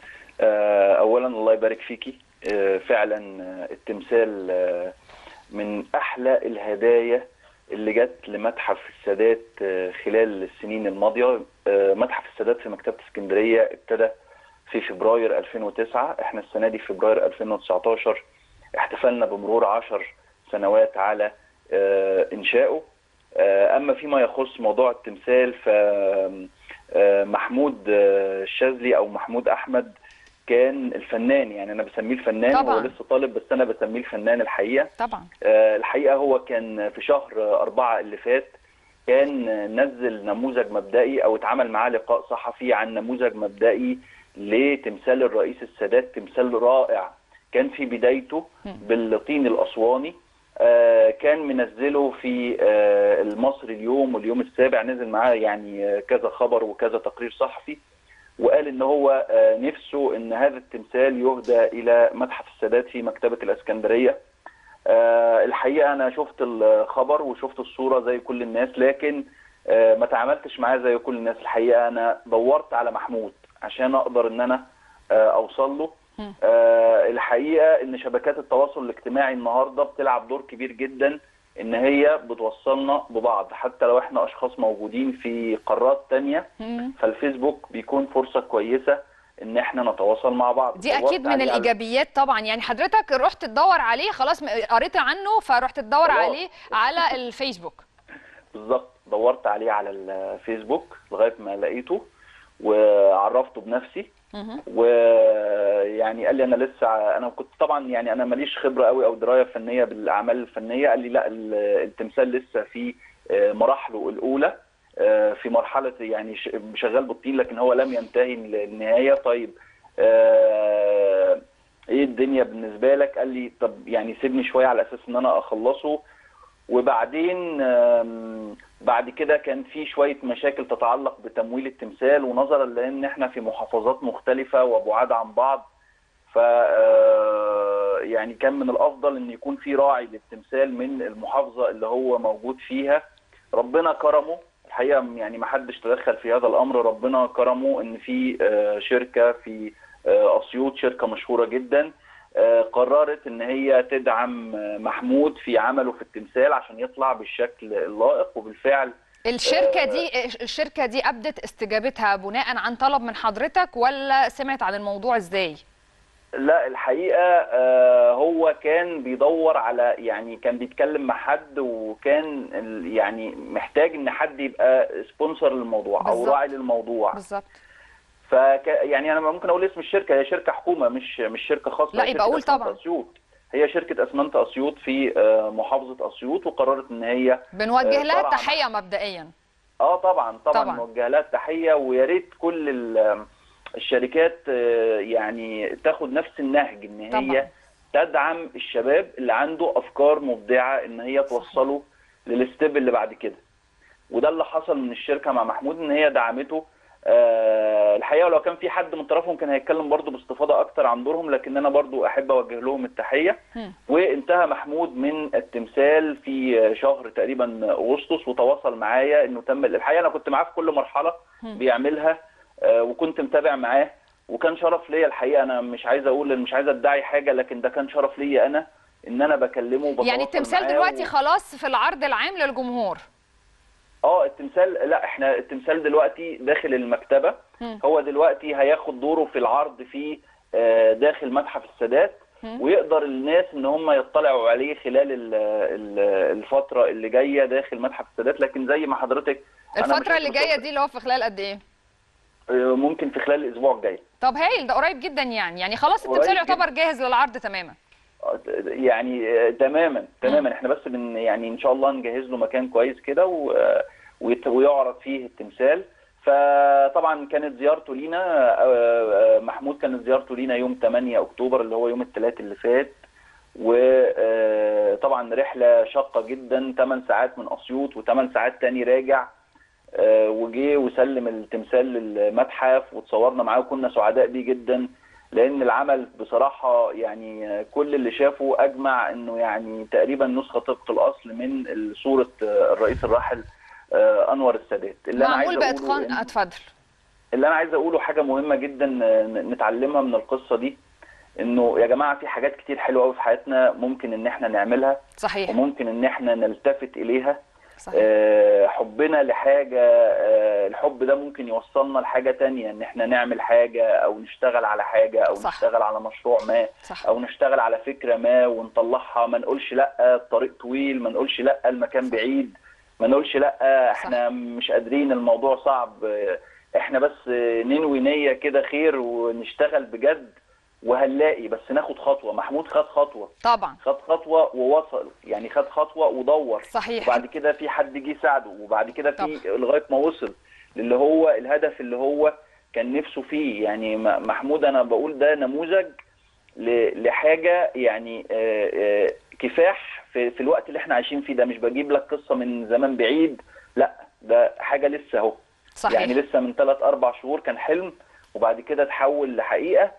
[SPEAKER 4] آه، اولا الله يبارك فيكي آه، فعلا آه، التمثال آه، من احلى الهدايا اللي جت لمتحف السادات آه، خلال السنين الماضيه آه، متحف السادات في مكتبه اسكندريه ابتدى في فبراير 2009 احنا السنه دي في فبراير 2019 احتفلنا بمرور 10 سنوات على آه، انشائه آه، اما فيما يخص موضوع التمثال ف آه، محمود آه، الشاذلي او محمود احمد كان الفنان يعني انا بسميه الفنان
[SPEAKER 1] طبعاً.
[SPEAKER 4] هو لسه طالب بس انا بسميه الفنان الحقيقه
[SPEAKER 1] طبعا
[SPEAKER 4] آه، الحقيقه هو كان في شهر أربعة اللي فات كان نزل نموذج مبدئي او اتعمل معاه لقاء صحفي عن نموذج مبدئي لتمثال الرئيس السادات تمثال رائع كان في بدايته بالطين الاسواني آه، كان منزله في آه، المصري اليوم واليوم السابع نزل معاه يعني آه، كذا خبر وكذا تقرير صحفي وقال ان هو آه، نفسه ان هذا التمثال يهدى الى متحف السادات في مكتبه الاسكندريه آه، الحقيقه انا شفت الخبر وشفت الصوره زي كل الناس لكن آه، ما تعاملتش معاه زي كل الناس الحقيقه انا دورت على محمود عشان اقدر ان انا آه، اوصل له
[SPEAKER 1] مم.
[SPEAKER 4] آه، الحقيقه ان شبكات التواصل الاجتماعي النهارده بتلعب دور كبير جدا ان هي بتوصلنا ببعض حتى لو احنا اشخاص موجودين في قارات تانية
[SPEAKER 1] مم.
[SPEAKER 4] فالفيسبوك بيكون فرصه كويسه ان احنا نتواصل مع بعض
[SPEAKER 1] دي
[SPEAKER 4] دورت
[SPEAKER 1] اكيد من
[SPEAKER 4] عليه على-
[SPEAKER 1] الايجابيات طبعا يعني حضرتك رحت تدور عليه خلاص م- قريت عنه فرحت تدور
[SPEAKER 4] خلاص.
[SPEAKER 1] عليه على الفيسبوك
[SPEAKER 4] بالظبط دورت عليه على الفيسبوك لغايه ما لقيته وعرفته بنفسي
[SPEAKER 1] مهم.
[SPEAKER 4] ويعني قال لي انا لسه انا كنت طبعا يعني انا ماليش خبره قوي او درايه فنيه بالاعمال الفنيه قال لي لا ال- التمثال لسه في آه، مراحله الاولى آه، في مرحله يعني ش- شغال بالطين لكن هو لم ينتهي للنهايه طيب آه، ايه الدنيا بالنسبه لك قال لي طب يعني سيبني شويه على اساس ان انا اخلصه وبعدين آم، بعد كده كان في شويه مشاكل تتعلق بتمويل التمثال ونظرا لان احنا في محافظات مختلفه وبعاد عن بعض ف آه، يعني كان من الافضل ان يكون في راعي للتمثال من المحافظه اللي هو موجود فيها ربنا كرمه الحقيقه يعني ما حدش تدخل في هذا الامر ربنا كرمه ان في آه، شركه في آه، اسيوط شركه مشهوره جدا آه، قررت ان هي تدعم آه، محمود في عمله في التمثال عشان يطلع بالشكل اللائق وبالفعل
[SPEAKER 1] الشركه دي الشركه دي ابدت استجابتها بناء عن طلب من حضرتك ولا سمعت عن الموضوع ازاي
[SPEAKER 4] لا الحقيقه آه، هو كان بيدور على يعني كان بيتكلم مع حد وكان ال- يعني محتاج ان حد يبقى سبونسر للموضوع او
[SPEAKER 1] بالظبط.
[SPEAKER 4] راعي للموضوع
[SPEAKER 1] بالظبط
[SPEAKER 4] فك يعني انا ممكن اقول اسم الشركه هي شركه حكومه مش مش شركه خاصه
[SPEAKER 1] لا،
[SPEAKER 4] هي
[SPEAKER 1] يبقى
[SPEAKER 4] شركة
[SPEAKER 1] قول
[SPEAKER 4] أسمنت
[SPEAKER 1] طبعا.
[SPEAKER 4] اسيوط هي شركه اسمنت اسيوط في آه، محافظه اسيوط وقررت ان هي
[SPEAKER 1] بنوجه
[SPEAKER 4] آه،
[SPEAKER 1] لها
[SPEAKER 4] طبعاً.
[SPEAKER 1] التحيه مبدئيا
[SPEAKER 4] اه طبعا طبعا,
[SPEAKER 1] طبعاً.
[SPEAKER 4] نوجه لها التحيه ويا ريت كل ال- الشركات آه، يعني تاخد نفس النهج ان هي
[SPEAKER 1] طبعاً.
[SPEAKER 4] تدعم الشباب اللي عنده افكار مبدعه ان هي توصله للستيب اللي بعد كده وده اللي حصل من الشركه مع محمود ان هي دعمته آه الحقيقه لو كان في حد من طرفهم كان هيتكلم برضو باستفاضه اكتر عن دورهم لكن انا برضو احب اوجه لهم التحيه
[SPEAKER 1] مم.
[SPEAKER 4] وانتهى محمود من التمثال في شهر تقريبا اغسطس وتواصل معايا انه تم الحقيقه انا كنت معاه في كل مرحله
[SPEAKER 1] مم.
[SPEAKER 4] بيعملها آه، وكنت متابع معاه وكان شرف ليا الحقيقه انا مش عايز اقول مش عايز ادعي حاجه لكن ده كان شرف ليا انا ان انا بكلمه وبتواصل
[SPEAKER 1] يعني التمثال
[SPEAKER 4] معاه
[SPEAKER 1] دلوقتي
[SPEAKER 4] و...
[SPEAKER 1] خلاص في العرض العام للجمهور
[SPEAKER 4] اه التمثال لا احنا التمثال دلوقتي داخل المكتبه
[SPEAKER 1] مم.
[SPEAKER 4] هو دلوقتي هياخد دوره في العرض في آه، داخل متحف السادات
[SPEAKER 1] مم.
[SPEAKER 4] ويقدر الناس ان هم يطلعوا عليه خلال ال- ال- الفتره اللي جايه داخل متحف السادات لكن زي ما حضرتك أنا مش
[SPEAKER 1] الفتره اللي
[SPEAKER 4] هتوصل-
[SPEAKER 1] جايه دي اللي هو في خلال قد ايه
[SPEAKER 4] آه، ممكن في خلال الاسبوع الجاي
[SPEAKER 1] طب هايل ده قريب جدا يعني يعني خلاص
[SPEAKER 4] قريب
[SPEAKER 1] التمثال
[SPEAKER 4] جداً.
[SPEAKER 1] يعتبر جاهز للعرض تماما
[SPEAKER 4] يعني آه، تماما تماما احنا بس بن يعني ان شاء الله نجهز له مكان كويس كده و- آه، ويت- ويعرض فيه التمثال فطبعا كانت زيارته لينا آه، آه، محمود كانت زيارته لينا يوم 8 اكتوبر اللي هو يوم الثلاث اللي فات وطبعا رحله شاقه جدا 8 ساعات من اسيوط و8 ساعات تاني راجع آه، وجه وسلم التمثال للمتحف وتصورنا معاه وكنا سعداء بيه جدا لان العمل بصراحه يعني كل اللي شافه اجمع انه يعني تقريبا نسخه طبق الاصل من صوره الرئيس الراحل آه، انور السادات اللي انا عايز
[SPEAKER 1] معمول
[SPEAKER 4] اقوله
[SPEAKER 1] باتقان
[SPEAKER 4] إن-
[SPEAKER 1] اتفضل
[SPEAKER 4] اللي انا عايز اقوله حاجه مهمه جدا آه، نتعلمها من القصه دي انه يا جماعه في حاجات كتير حلوه قوي في حياتنا ممكن ان احنا نعملها
[SPEAKER 1] صحيح
[SPEAKER 4] وممكن ان احنا نلتفت اليها
[SPEAKER 1] صحيح
[SPEAKER 4] آه، حبنا لحاجة آه، الحب ده ممكن يوصلنا لحاجة تانية ان احنا نعمل حاجة او نشتغل على حاجة او
[SPEAKER 1] صح.
[SPEAKER 4] نشتغل على مشروع ما
[SPEAKER 1] صح
[SPEAKER 4] او نشتغل على فكرة ما ونطلعها ما نقولش لا الطريق طويل ما نقولش لا المكان بعيد ما نقولش لا احنا مش قادرين الموضوع صعب آه، احنا بس آه، ننوي نية كده خير ونشتغل بجد وهنلاقي بس ناخد خطوة محمود خد خطوة
[SPEAKER 1] طبعا
[SPEAKER 4] خد خطوة ووصل يعني خد خطوة ودور
[SPEAKER 1] صحيح
[SPEAKER 4] وبعد كده في حد جه ساعده وبعد كده في لغايه ما وصل للي هو الهدف اللي هو كان نفسه فيه يعني م- محمود انا بقول ده نموذج ل- لحاجه يعني آه، آه، كفاح في, في الوقت اللي احنا عايشين فيه ده مش بجيب لك قصه من زمان بعيد لا ده حاجه لسه اهو
[SPEAKER 1] صحيح
[SPEAKER 4] يعني لسه من ثلاث اربع شهور كان حلم وبعد كده تحول لحقيقه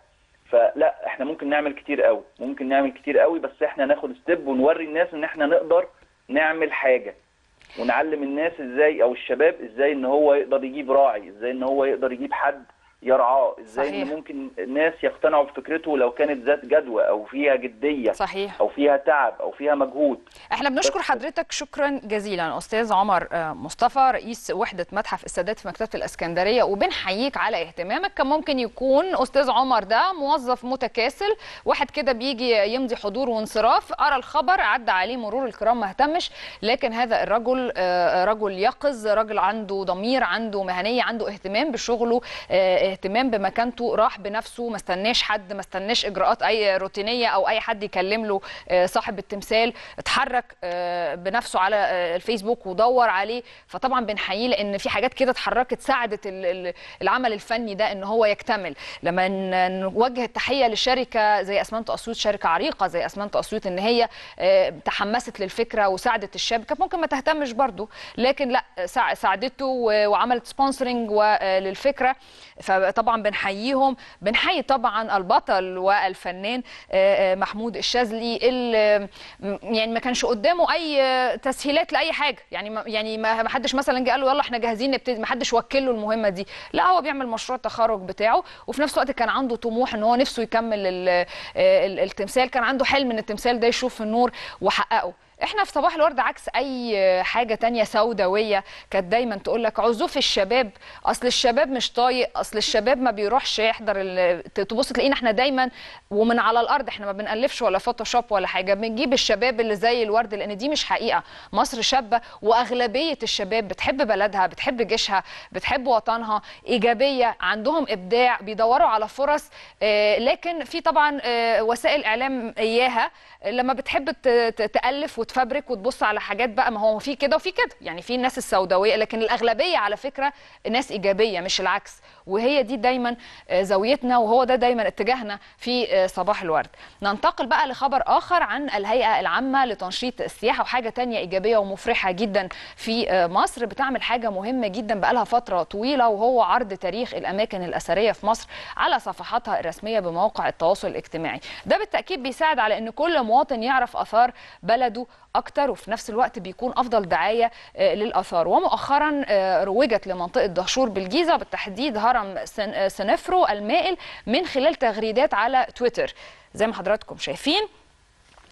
[SPEAKER 4] فلا احنا ممكن نعمل كتير قوي ممكن نعمل كتير قوي بس احنا ناخد ستيب ونوري الناس ان احنا نقدر نعمل حاجه ونعلم الناس ازاي او الشباب ازاي ان هو يقدر يجيب راعي ازاي ان هو يقدر يجيب حد يرعاه ازاي
[SPEAKER 1] صحيح.
[SPEAKER 4] ان ممكن الناس يقتنعوا بفكرته لو كانت ذات جدوى او فيها جديه
[SPEAKER 1] صحيح
[SPEAKER 4] او فيها تعب او فيها مجهود
[SPEAKER 1] احنا بنشكر
[SPEAKER 4] بس-
[SPEAKER 1] حضرتك شكرا جزيلا استاذ عمر آه، مصطفى رئيس وحده متحف السادات في مكتبه الاسكندريه وبنحييك على اهتمامك كان ممكن يكون استاذ عمر ده موظف متكاسل واحد كده بيجي يمضي حضور وانصراف قرا الخبر عدى عليه مرور الكرام ما اهتمش لكن هذا الرجل آه، رجل يقظ رجل عنده ضمير عنده مهنيه عنده اهتمام بشغله آه، اهتمام بمكانته راح بنفسه ما استناش حد ما استناش اجراءات اي روتينيه او اي حد يكلم له آه، صاحب التمثال اتحرك آه، بنفسه على آه، الفيسبوك ودور عليه فطبعا بنحييه لان في حاجات كده اتحركت ساعدت ال- ال- العمل الفني ده ان هو يكتمل لما ن- نوجه التحيه لشركه زي اسمنت اسيوط شركه عريقه زي اسمنت اسيوط ان هي آه، تحمست للفكره وساعدت الشاب كانت ممكن ما تهتمش برضه لكن لا ساع- ساعدته و- وعملت سبونسرنج للفكره فطبعا بنحييهم بنحيي طبعا البطل والفنان آه، آه، محمود الشاذلي اللي م- يعني ما كانش قدامه اي آه، تسهيلات لاي حاجه يعني ما يعني ما ما حدش مثلا جه قال له يلا احنا جاهزين نبتدي ما حدش وكل له المهمه دي لا هو بيعمل مشروع التخرج بتاعه وفي نفس الوقت كان عنده طموح ان هو نفسه يكمل ال- آه، ال- التمثال كان عنده حلم ان التمثال ده يشوف النور وحققه احنا في صباح الورد عكس اي حاجه تانية سوداويه كانت دايما تقول لك عزوف الشباب اصل الشباب مش طايق اصل الشباب ما بيروحش يحضر ال- ت- تبص تلاقينا احنا دايما ومن على الارض احنا ما بنالفش ولا فوتوشوب ولا حاجه بنجيب الشباب اللي زي الورد لان دي مش حقيقه مصر شابه واغلبيه الشباب بتحب بلدها بتحب جيشها بتحب وطنها ايجابيه عندهم ابداع بيدوروا على فرص آه، لكن في طبعا آه، وسائل اعلام اياها لما بتحب ت- ت- تالف وتفبرك وتبص على حاجات بقى ما هو في كده وفي كده يعني في الناس السوداويه لكن الاغلبيه على فكره ناس ايجابيه مش العكس وهي دي دايما آه، زاويتنا وهو ده دايما اتجاهنا في آه، صباح الورد ننتقل بقى لخبر اخر عن الهيئه العامه لتنشيط السياحه وحاجه تانية ايجابيه ومفرحه جدا في آه، مصر بتعمل حاجه مهمه جدا بقالها فتره طويله وهو عرض تاريخ الاماكن الاثريه في مصر على صفحاتها الرسميه بمواقع التواصل الاجتماعي ده بالتاكيد بيساعد على ان كل مواطن يعرف اثار بلده اكتر وفي نفس الوقت بيكون افضل دعايه آه، للاثار ومؤخرا آه، روجت لمنطقه دهشور بالجيزه بالتحديد هرم سن- آه، سنفرو المائل من خلال تغريدات على تويتر زي ما حضراتكم شايفين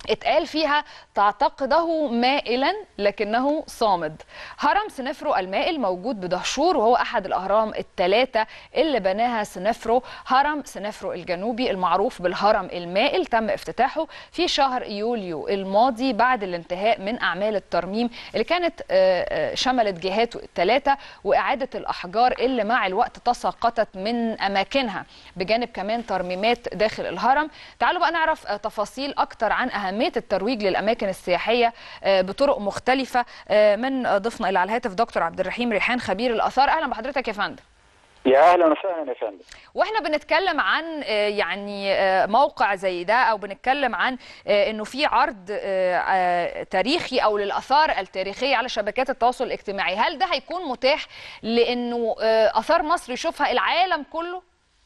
[SPEAKER 1] اتقال فيها تعتقده مائلا لكنه صامد هرم سنفرو المائل موجود بدهشور وهو أحد الأهرام الثلاثة اللي بناها سنفرو هرم سنفرو الجنوبي المعروف بالهرم المائل تم افتتاحه في شهر يوليو الماضي بعد الانتهاء من أعمال الترميم اللي كانت آه، آه، شملت جهاته الثلاثة وإعادة الأحجار اللي مع الوقت تساقطت من أماكنها بجانب كمان ترميمات داخل الهرم تعالوا بقى نعرف آه، تفاصيل أكتر عن أهمية الترويج للأماكن السياحية آه، بطرق مختلفة آه، من ضيفنا اللي على الهاتف دكتور عبد الرحيم ريحان خبير الآثار أهلا بحضرتك يا فندم
[SPEAKER 5] يا اهلا وسهلا يا فندم
[SPEAKER 1] واحنا بنتكلم عن آه، يعني آه، موقع زي ده او بنتكلم عن آه، انه في عرض آه، آه، تاريخي او للاثار التاريخيه على شبكات التواصل الاجتماعي هل ده هيكون متاح لانه آه، اثار مصر يشوفها العالم كله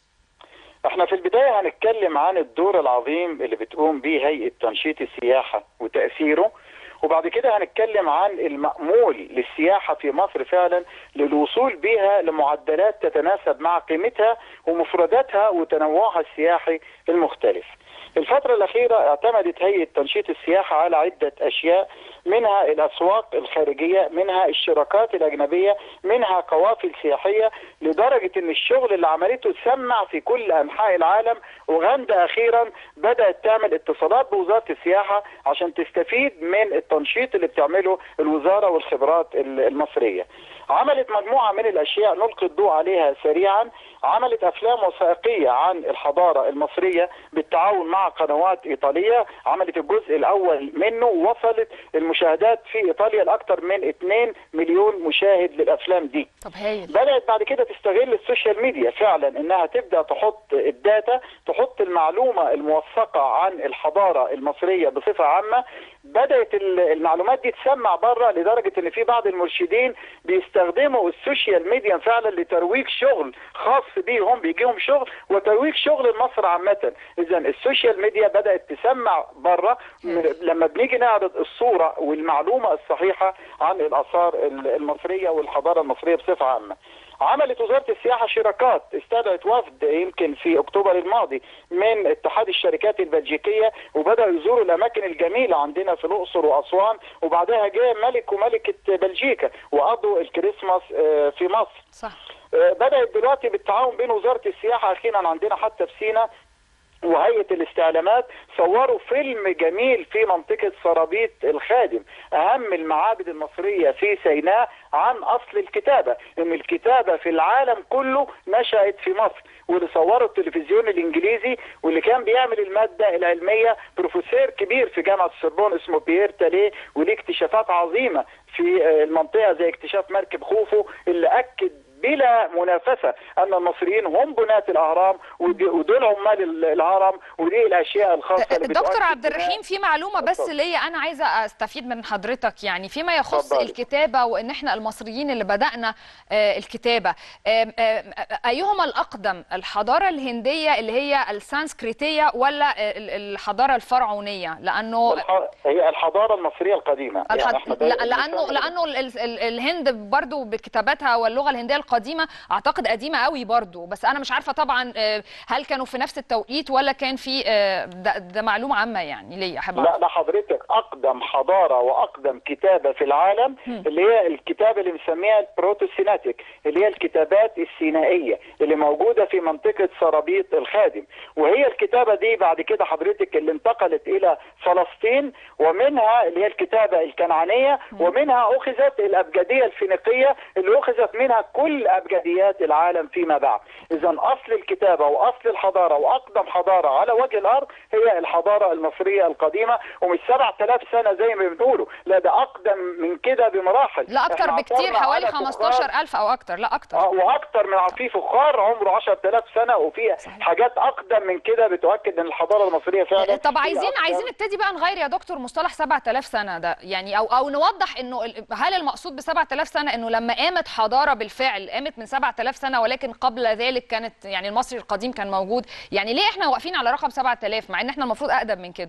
[SPEAKER 5] احنا في البدايه هنتكلم عن الدور العظيم اللي بتقوم به هيئه تنشيط السياحه وتاثيره وبعد كده هنتكلم عن المأمول للسياحة في مصر فعلا للوصول بها لمعدلات تتناسب مع قيمتها ومفرداتها وتنوعها السياحي المختلف الفترة الأخيرة اعتمدت هيئة تنشيط السياحة على عدة أشياء منها الأسواق الخارجية منها الشراكات الأجنبية منها قوافل سياحية لدرجة أن الشغل اللي عملته سمع في كل أنحاء العالم وغندا أخيرا بدأت تعمل اتصالات بوزارة السياحة عشان تستفيد من التنشيط اللي بتعمله الوزارة والخبرات المصرية عملت مجموعة من الأشياء نلقي الضوء عليها سريعا عملت أفلام وثائقية عن الحضارة المصرية بالتعاون مع قنوات إيطالية عملت الجزء الأول منه وصلت المشاهدات في إيطاليا لأكثر من 2 مليون مشاهد للأفلام دي
[SPEAKER 1] طب هايل
[SPEAKER 5] بدأت بعد كده تستغل السوشيال ميديا فعلا انها تبدأ تحط الداتا تحط المعلومة الموثقة عن الحضارة المصرية بصفة عامة بدأت المعلومات دي تسمع بره لدرجة ان في بعض المرشدين بيستخدموا السوشيال ميديا فعلا لترويج شغل خاص بيهم بيجيهم شغل وترويج شغل مصر عامة اذا السوشيال ميديا بدأت تسمع بره لما بنيجي نعرض الصورة والمعلومة الصحيحة عن الآثار المصرية والحضارة المصرية بصفة عامة عملت وزاره السياحه شراكات استدعت وفد يمكن في اكتوبر الماضي من اتحاد الشركات البلجيكيه وبداوا يزوروا الاماكن الجميله عندنا في الاقصر واسوان وبعدها جاء ملك وملكه بلجيكا وقضوا الكريسماس في مصر
[SPEAKER 1] صح
[SPEAKER 5] بدات دلوقتي بالتعاون بين وزاره السياحه اخيرا عندنا حتى في سينا وهيئه الاستعلامات صوروا فيلم جميل في منطقه سرابيط الخادم اهم المعابد المصريه في سيناء عن اصل الكتابه ان الكتابه في العالم كله نشات في مصر واللي صوره التلفزيون الانجليزي واللي كان بيعمل الماده العلميه بروفيسور كبير في جامعه السربون اسمه بيير تاليه وليه اكتشافات عظيمه في المنطقه زي اكتشاف مركب خوفو اللي اكد بلا منافسة أن المصريين هم بناة الأهرام ودول عمال الهرم ودي الأشياء الخاصة اللي
[SPEAKER 1] دكتور عبد الرحيم في معلومة بس ليا أنا عايزة أستفيد من حضرتك يعني فيما يخص
[SPEAKER 5] اتفضل.
[SPEAKER 1] الكتابة وإن إحنا المصريين اللي بدأنا آه، الكتابة آم، آم، أيهما الأقدم الحضارة الهندية اللي هي السانسكريتية ولا ال- الحضارة الفرعونية لأنه
[SPEAKER 5] الح... هي الحضارة المصرية القديمة
[SPEAKER 1] الحد...
[SPEAKER 5] يعني احنا
[SPEAKER 1] لا
[SPEAKER 5] دايماً
[SPEAKER 1] لانه
[SPEAKER 5] بنستعمل-
[SPEAKER 1] لانه ال... ال... الهند برضو بكتاباتها واللغه الهنديه القديمه اعتقد قديمه قوي برضو بس انا مش عارفه طبعا آه، هل كانوا في نفس التوقيت ولا كان في آه، ده, ده معلومه عامه يعني ليا احب
[SPEAKER 5] لا
[SPEAKER 1] أعرف.
[SPEAKER 5] ده حضرتك اقدم حضاره واقدم كتابه في العالم اللي هي الكتابه اللي بنسميها البروتوسيناتيك اللي هي الكتابات السينائيه اللي موجوده في منطقه سرابيط الخادم وهي الكتابه دي بعد كده حضرتك اللي انتقلت الى فلسطين ومنها اللي هي الكتابه الكنعانيه ومنها اخذت الابجديه الفينيقيه اللي اخذت منها كل ابجديات العالم فيما بعد اذا اصل الكتابه واصل الحضاره واقدم حضاره على وجه الارض هي الحضاره المصريه القديمه ومش 7000 سنه زي ما بنقولوا لا ده اقدم من كده بمراحل
[SPEAKER 1] لا اكتر
[SPEAKER 5] إحنا
[SPEAKER 1] بكتير
[SPEAKER 5] عثرنا
[SPEAKER 1] حوالي
[SPEAKER 5] على فخار-
[SPEAKER 1] 15000 او اكتر لا اكتر
[SPEAKER 5] اه واكتر من في فخار عمره 10000 سنه وفي حاجات اقدم من كده بتؤكد ان الحضاره المصريه فعلا
[SPEAKER 1] طب
[SPEAKER 5] هي
[SPEAKER 1] عايزين
[SPEAKER 5] أقدم.
[SPEAKER 1] عايزين نبتدي بقى نغير يا دكتور مصطلح 7000 سنه ده يعني او او نوضح انه ال- هل المقصود ب 7000 سنه انه لما قامت حضاره بالفعل قامت من 7000 سنه ولكن قبل ذلك كانت يعني المصري القديم كان موجود يعني ليه احنا واقفين على رقم 7000 مع ان احنا المفروض اقدم من كده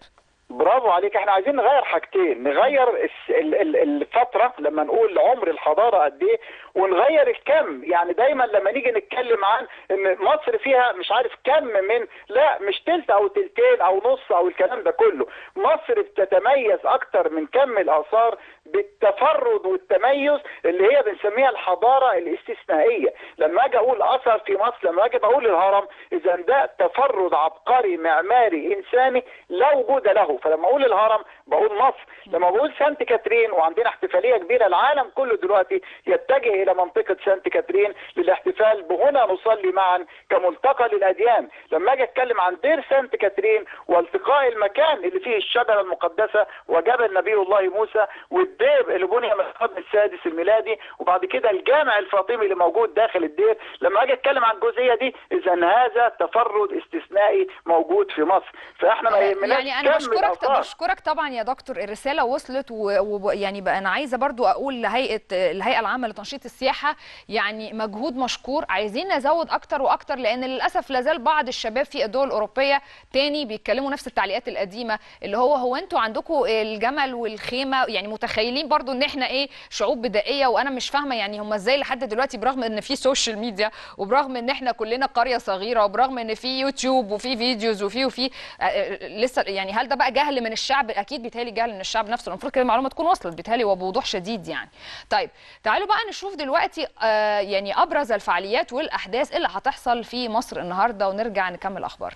[SPEAKER 5] برافو عليك احنا عايزين نغير حاجتين نغير الس- ال- ال- الفتره لما نقول عمر الحضاره قد ايه ونغير الكم يعني دايما لما نيجي نتكلم عن ان مصر فيها مش عارف كم من لا مش تلت او تلتين او نص او الكلام ده كله مصر بتتميز اكتر من كم الاثار بالتفرد والتميز اللي هي بنسميها الحضاره الاستثنائيه لما اجي اقول اثر في مصر لما اجي بقول الهرم اذا ده تفرد عبقري معماري انساني لا وجود له فلما اقول الهرم بقول مصر لما بقول سانت كاترين وعندنا احتفاليه كبيره العالم كله دلوقتي يتجه الى منطقه سانت كاترين للاحتفال بهنا نصلي معا كملتقى للاديان لما اجي اتكلم عن دير سانت كاترين والتقاء المكان اللي فيه الشجره المقدسه وجبل نبي الله موسى والدير اللي بني من القرن السادس الميلادي وبعد كده الجامع الفاطمي اللي موجود داخل الدير لما اجي اتكلم عن الجزئيه دي اذا هذا تفرد استثنائي موجود في مصر فاحنا ما يهمناش
[SPEAKER 1] يعني انا
[SPEAKER 5] كم
[SPEAKER 1] بشكرك
[SPEAKER 5] الآثار.
[SPEAKER 1] بشكرك طبعا يا دكتور الرساله وصلت ويعني بقى انا عايزه برضو اقول لهيئه الهيئه العامه لتنشيط السياحه يعني مجهود مشكور عايزين نزود اكتر واكتر لان للاسف لازال بعض الشباب في الدول الاوروبيه تاني بيتكلموا نفس التعليقات القديمه اللي هو هو انتوا عندكم الجمل والخيمه يعني متخيلين برضو ان احنا ايه شعوب بدائيه وانا مش فاهمه يعني هم ازاي لحد دلوقتي برغم ان في سوشيال ميديا وبرغم ان احنا كلنا قريه صغيره وبرغم ان في يوتيوب وفي فيديوز وفي وفي آه، آه، لسه يعني هل ده بقى جهل من الشعب اكيد بيتهيألي جهل من الشعب نفسه المفروض كده المعلومه تكون وصلت بيتهيألي وبوضوح شديد يعني طيب تعالوا بقى نشوف دلوقتي آه، يعني ابرز الفعاليات والاحداث اللي هتحصل في مصر النهارده ونرجع نكمل اخبار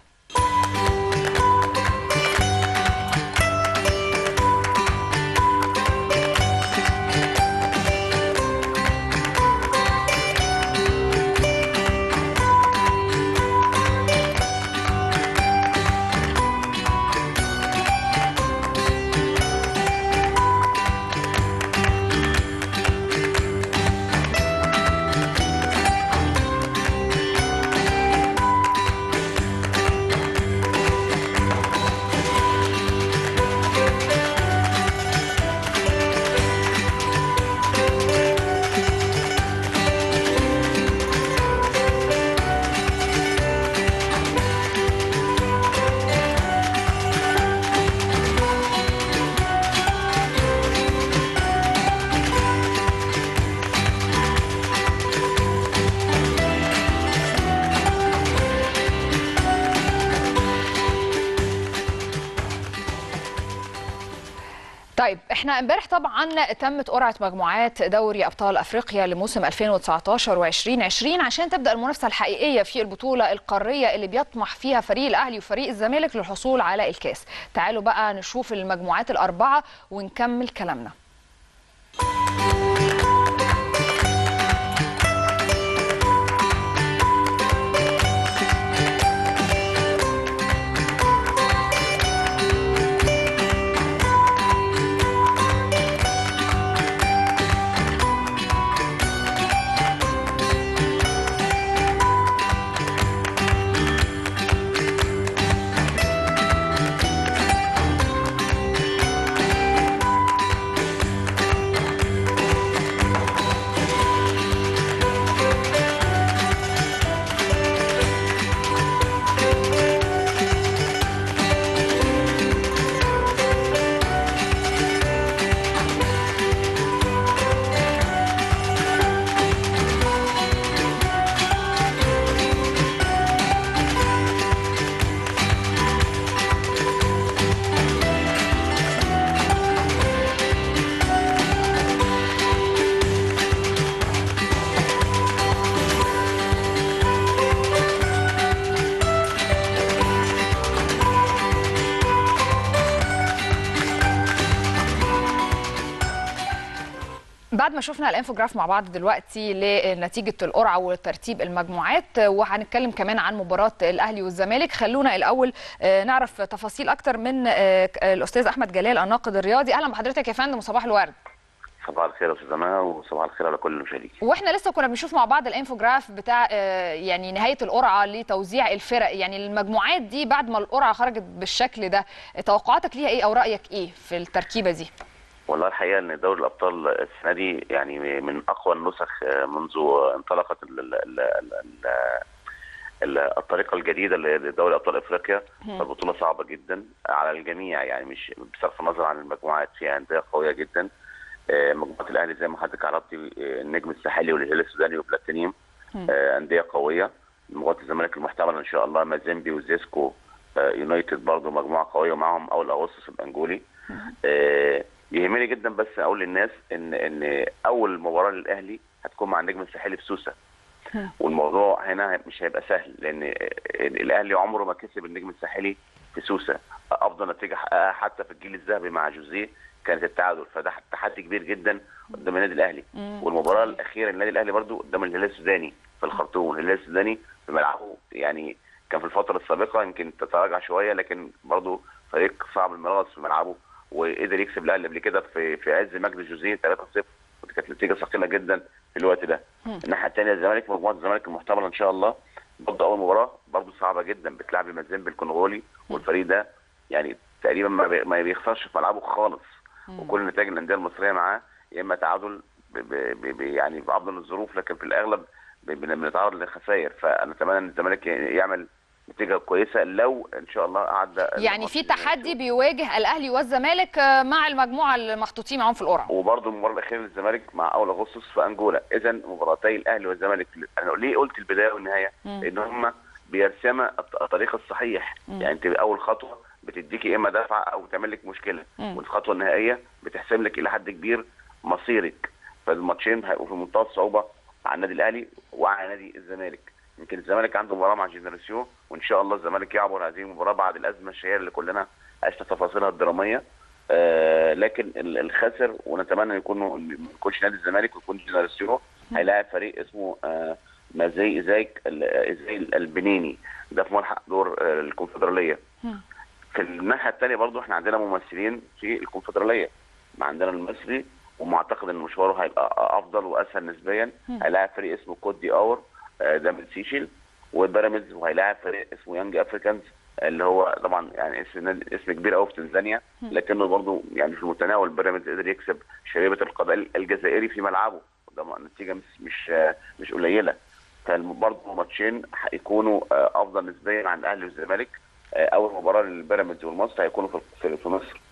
[SPEAKER 1] طيب احنا امبارح طبعا تمت قرعه مجموعات دوري ابطال افريقيا لموسم 2019 و2020 عشان تبدا المنافسه الحقيقيه في البطوله القاريه اللي بيطمح فيها فريق الاهلي وفريق الزمالك للحصول على الكاس تعالوا بقى نشوف المجموعات الاربعه ونكمل كلامنا بعد ما شفنا الانفوجراف مع بعض دلوقتي لنتيجه القرعه وترتيب المجموعات وهنتكلم كمان عن مباراه الاهلي والزمالك خلونا الاول آه، نعرف تفاصيل اكتر من آه، الاستاذ احمد جلال الناقد الرياضي اهلا بحضرتك يا فندم وصباح الورد
[SPEAKER 6] صباح الخير يا استاذ أمال وصباح الخير على كل المشاهدين
[SPEAKER 1] واحنا لسه كنا بنشوف مع بعض الانفوجراف بتاع آه، يعني نهايه القرعه لتوزيع الفرق يعني المجموعات دي بعد ما القرعه خرجت بالشكل ده توقعاتك ليها ايه او رايك ايه في التركيبه دي
[SPEAKER 6] والله الحقيقه ان دوري الابطال السنه دي يعني من اقوى النسخ منذ انطلقت ال ال ال ال ال- الطريقه الجديده لدوري ابطال افريقيا فالبطوله صعبه جدا على الجميع يعني مش بصرف النظر عن المجموعات فيها انديه قويه جدا آه، مجموعه الاهلي زي ما حضرتك عرفتي آه، النجم الساحلي والهلال السوداني وبلاتينيوم آه، انديه قويه مجموعه الزمالك المحتمله ان شاء الله مازيمبي وزيسكو آه، يونايتد برضه مجموعه قويه ومعاهم اول اغسطس الانجولي آه، يهمني جدا بس اقول للناس ان ان اول مباراه للاهلي هتكون مع النجم الساحلي في سوسه والموضوع هنا مش هيبقى سهل لان الاهلي عمره ما كسب النجم الساحلي في سوسه افضل نتيجه حققها حتى في الجيل الذهبي مع جوزيه كانت التعادل فده تحدي كبير جدا قدام النادي الاهلي والمباراه الاخيره للنادي الاهلي برضو قدام الهلال السوداني في الخرطوم الهلال السوداني في ملعبه يعني كان في الفتره السابقه يمكن تتراجع شويه لكن برضو فريق صعب الملاص في ملعبه وقدر يكسب الاهلي قبل كده في في عز مجد جوزيه 3-0 ودي كانت نتيجه ثقيله جدا في الوقت ده الناحيه الثانيه الزمالك مجموعه الزمالك المحتمله ان شاء الله برضه اول مباراه برضه صعبه جدا بتلعب مازيمبي الكونغولي والفريق ده يعني تقريبا ما بي- ما بيخسرش في ملعبه خالص وكل نتائج الانديه المصريه معاه يا اما تعادل ب ب ب ب يعني في افضل الظروف لكن في الاغلب ب- بن- بنتعرض لخسائر فانا اتمنى ان الزمالك ي- يعمل نتيجه كويسه لو ان شاء الله عدى
[SPEAKER 1] يعني في تحدي بيواجه الاهلي والزمالك آه، مع المجموعه اللي محطوطين معاهم في القرعه
[SPEAKER 6] وبرضه المباراه الاخيره للزمالك مع اول اغسطس في انجولا اذا مباراتي الاهلي والزمالك انا ليه قلت البدايه والنهايه لان هم بيرسما الط- الطريق الصحيح يعني انت اول خطوه بتديكي اما دفعه او بتعمل لك مشكله والخطوه النهائيه بتحسم لك الى حد كبير مصيرك فالماتشين هيبقوا في منتهى الصعوبه على النادي الاهلي وعلى نادي الزمالك يمكن الزمالك عنده مباراه مع جنراسيون وان شاء الله الزمالك يعبر هذه المباراه بعد الازمه الشهيره اللي كلنا عشنا تفاصيلها الدراميه آه لكن ال- الخاسر ونتمنى يكون ما يكونش نادي الزمالك ويكون جنراسيون هيلاعب فريق اسمه آه مازاي ازايك ال- ازاي البنيني ده في ملحق دور آه الكونفدراليه في الناحيه الثانيه برضو احنا عندنا ممثلين في الكونفدراليه ما عندنا المصري ومعتقد ان مشواره هيبقى افضل واسهل نسبيا هيلاعب فريق اسمه كوت دي اور آه، ده من سيشل وبيراميدز وهيلاعب فريق اسمه يانج افريكانز اللي هو طبعا يعني اسم نادي- اسم كبير قوي في تنزانيا لكنه برضه يعني في المتناول بيراميدز قدر يكسب شبيبه القضاء الجزائري في ملعبه وده نتيجه مش مش آه، مش قليله فبرضه ماتشين هيكونوا آه، افضل نسبيا عن الاهلي والزمالك آه، اول مباراه للبيراميدز والمصري هيكونوا في- في في مصر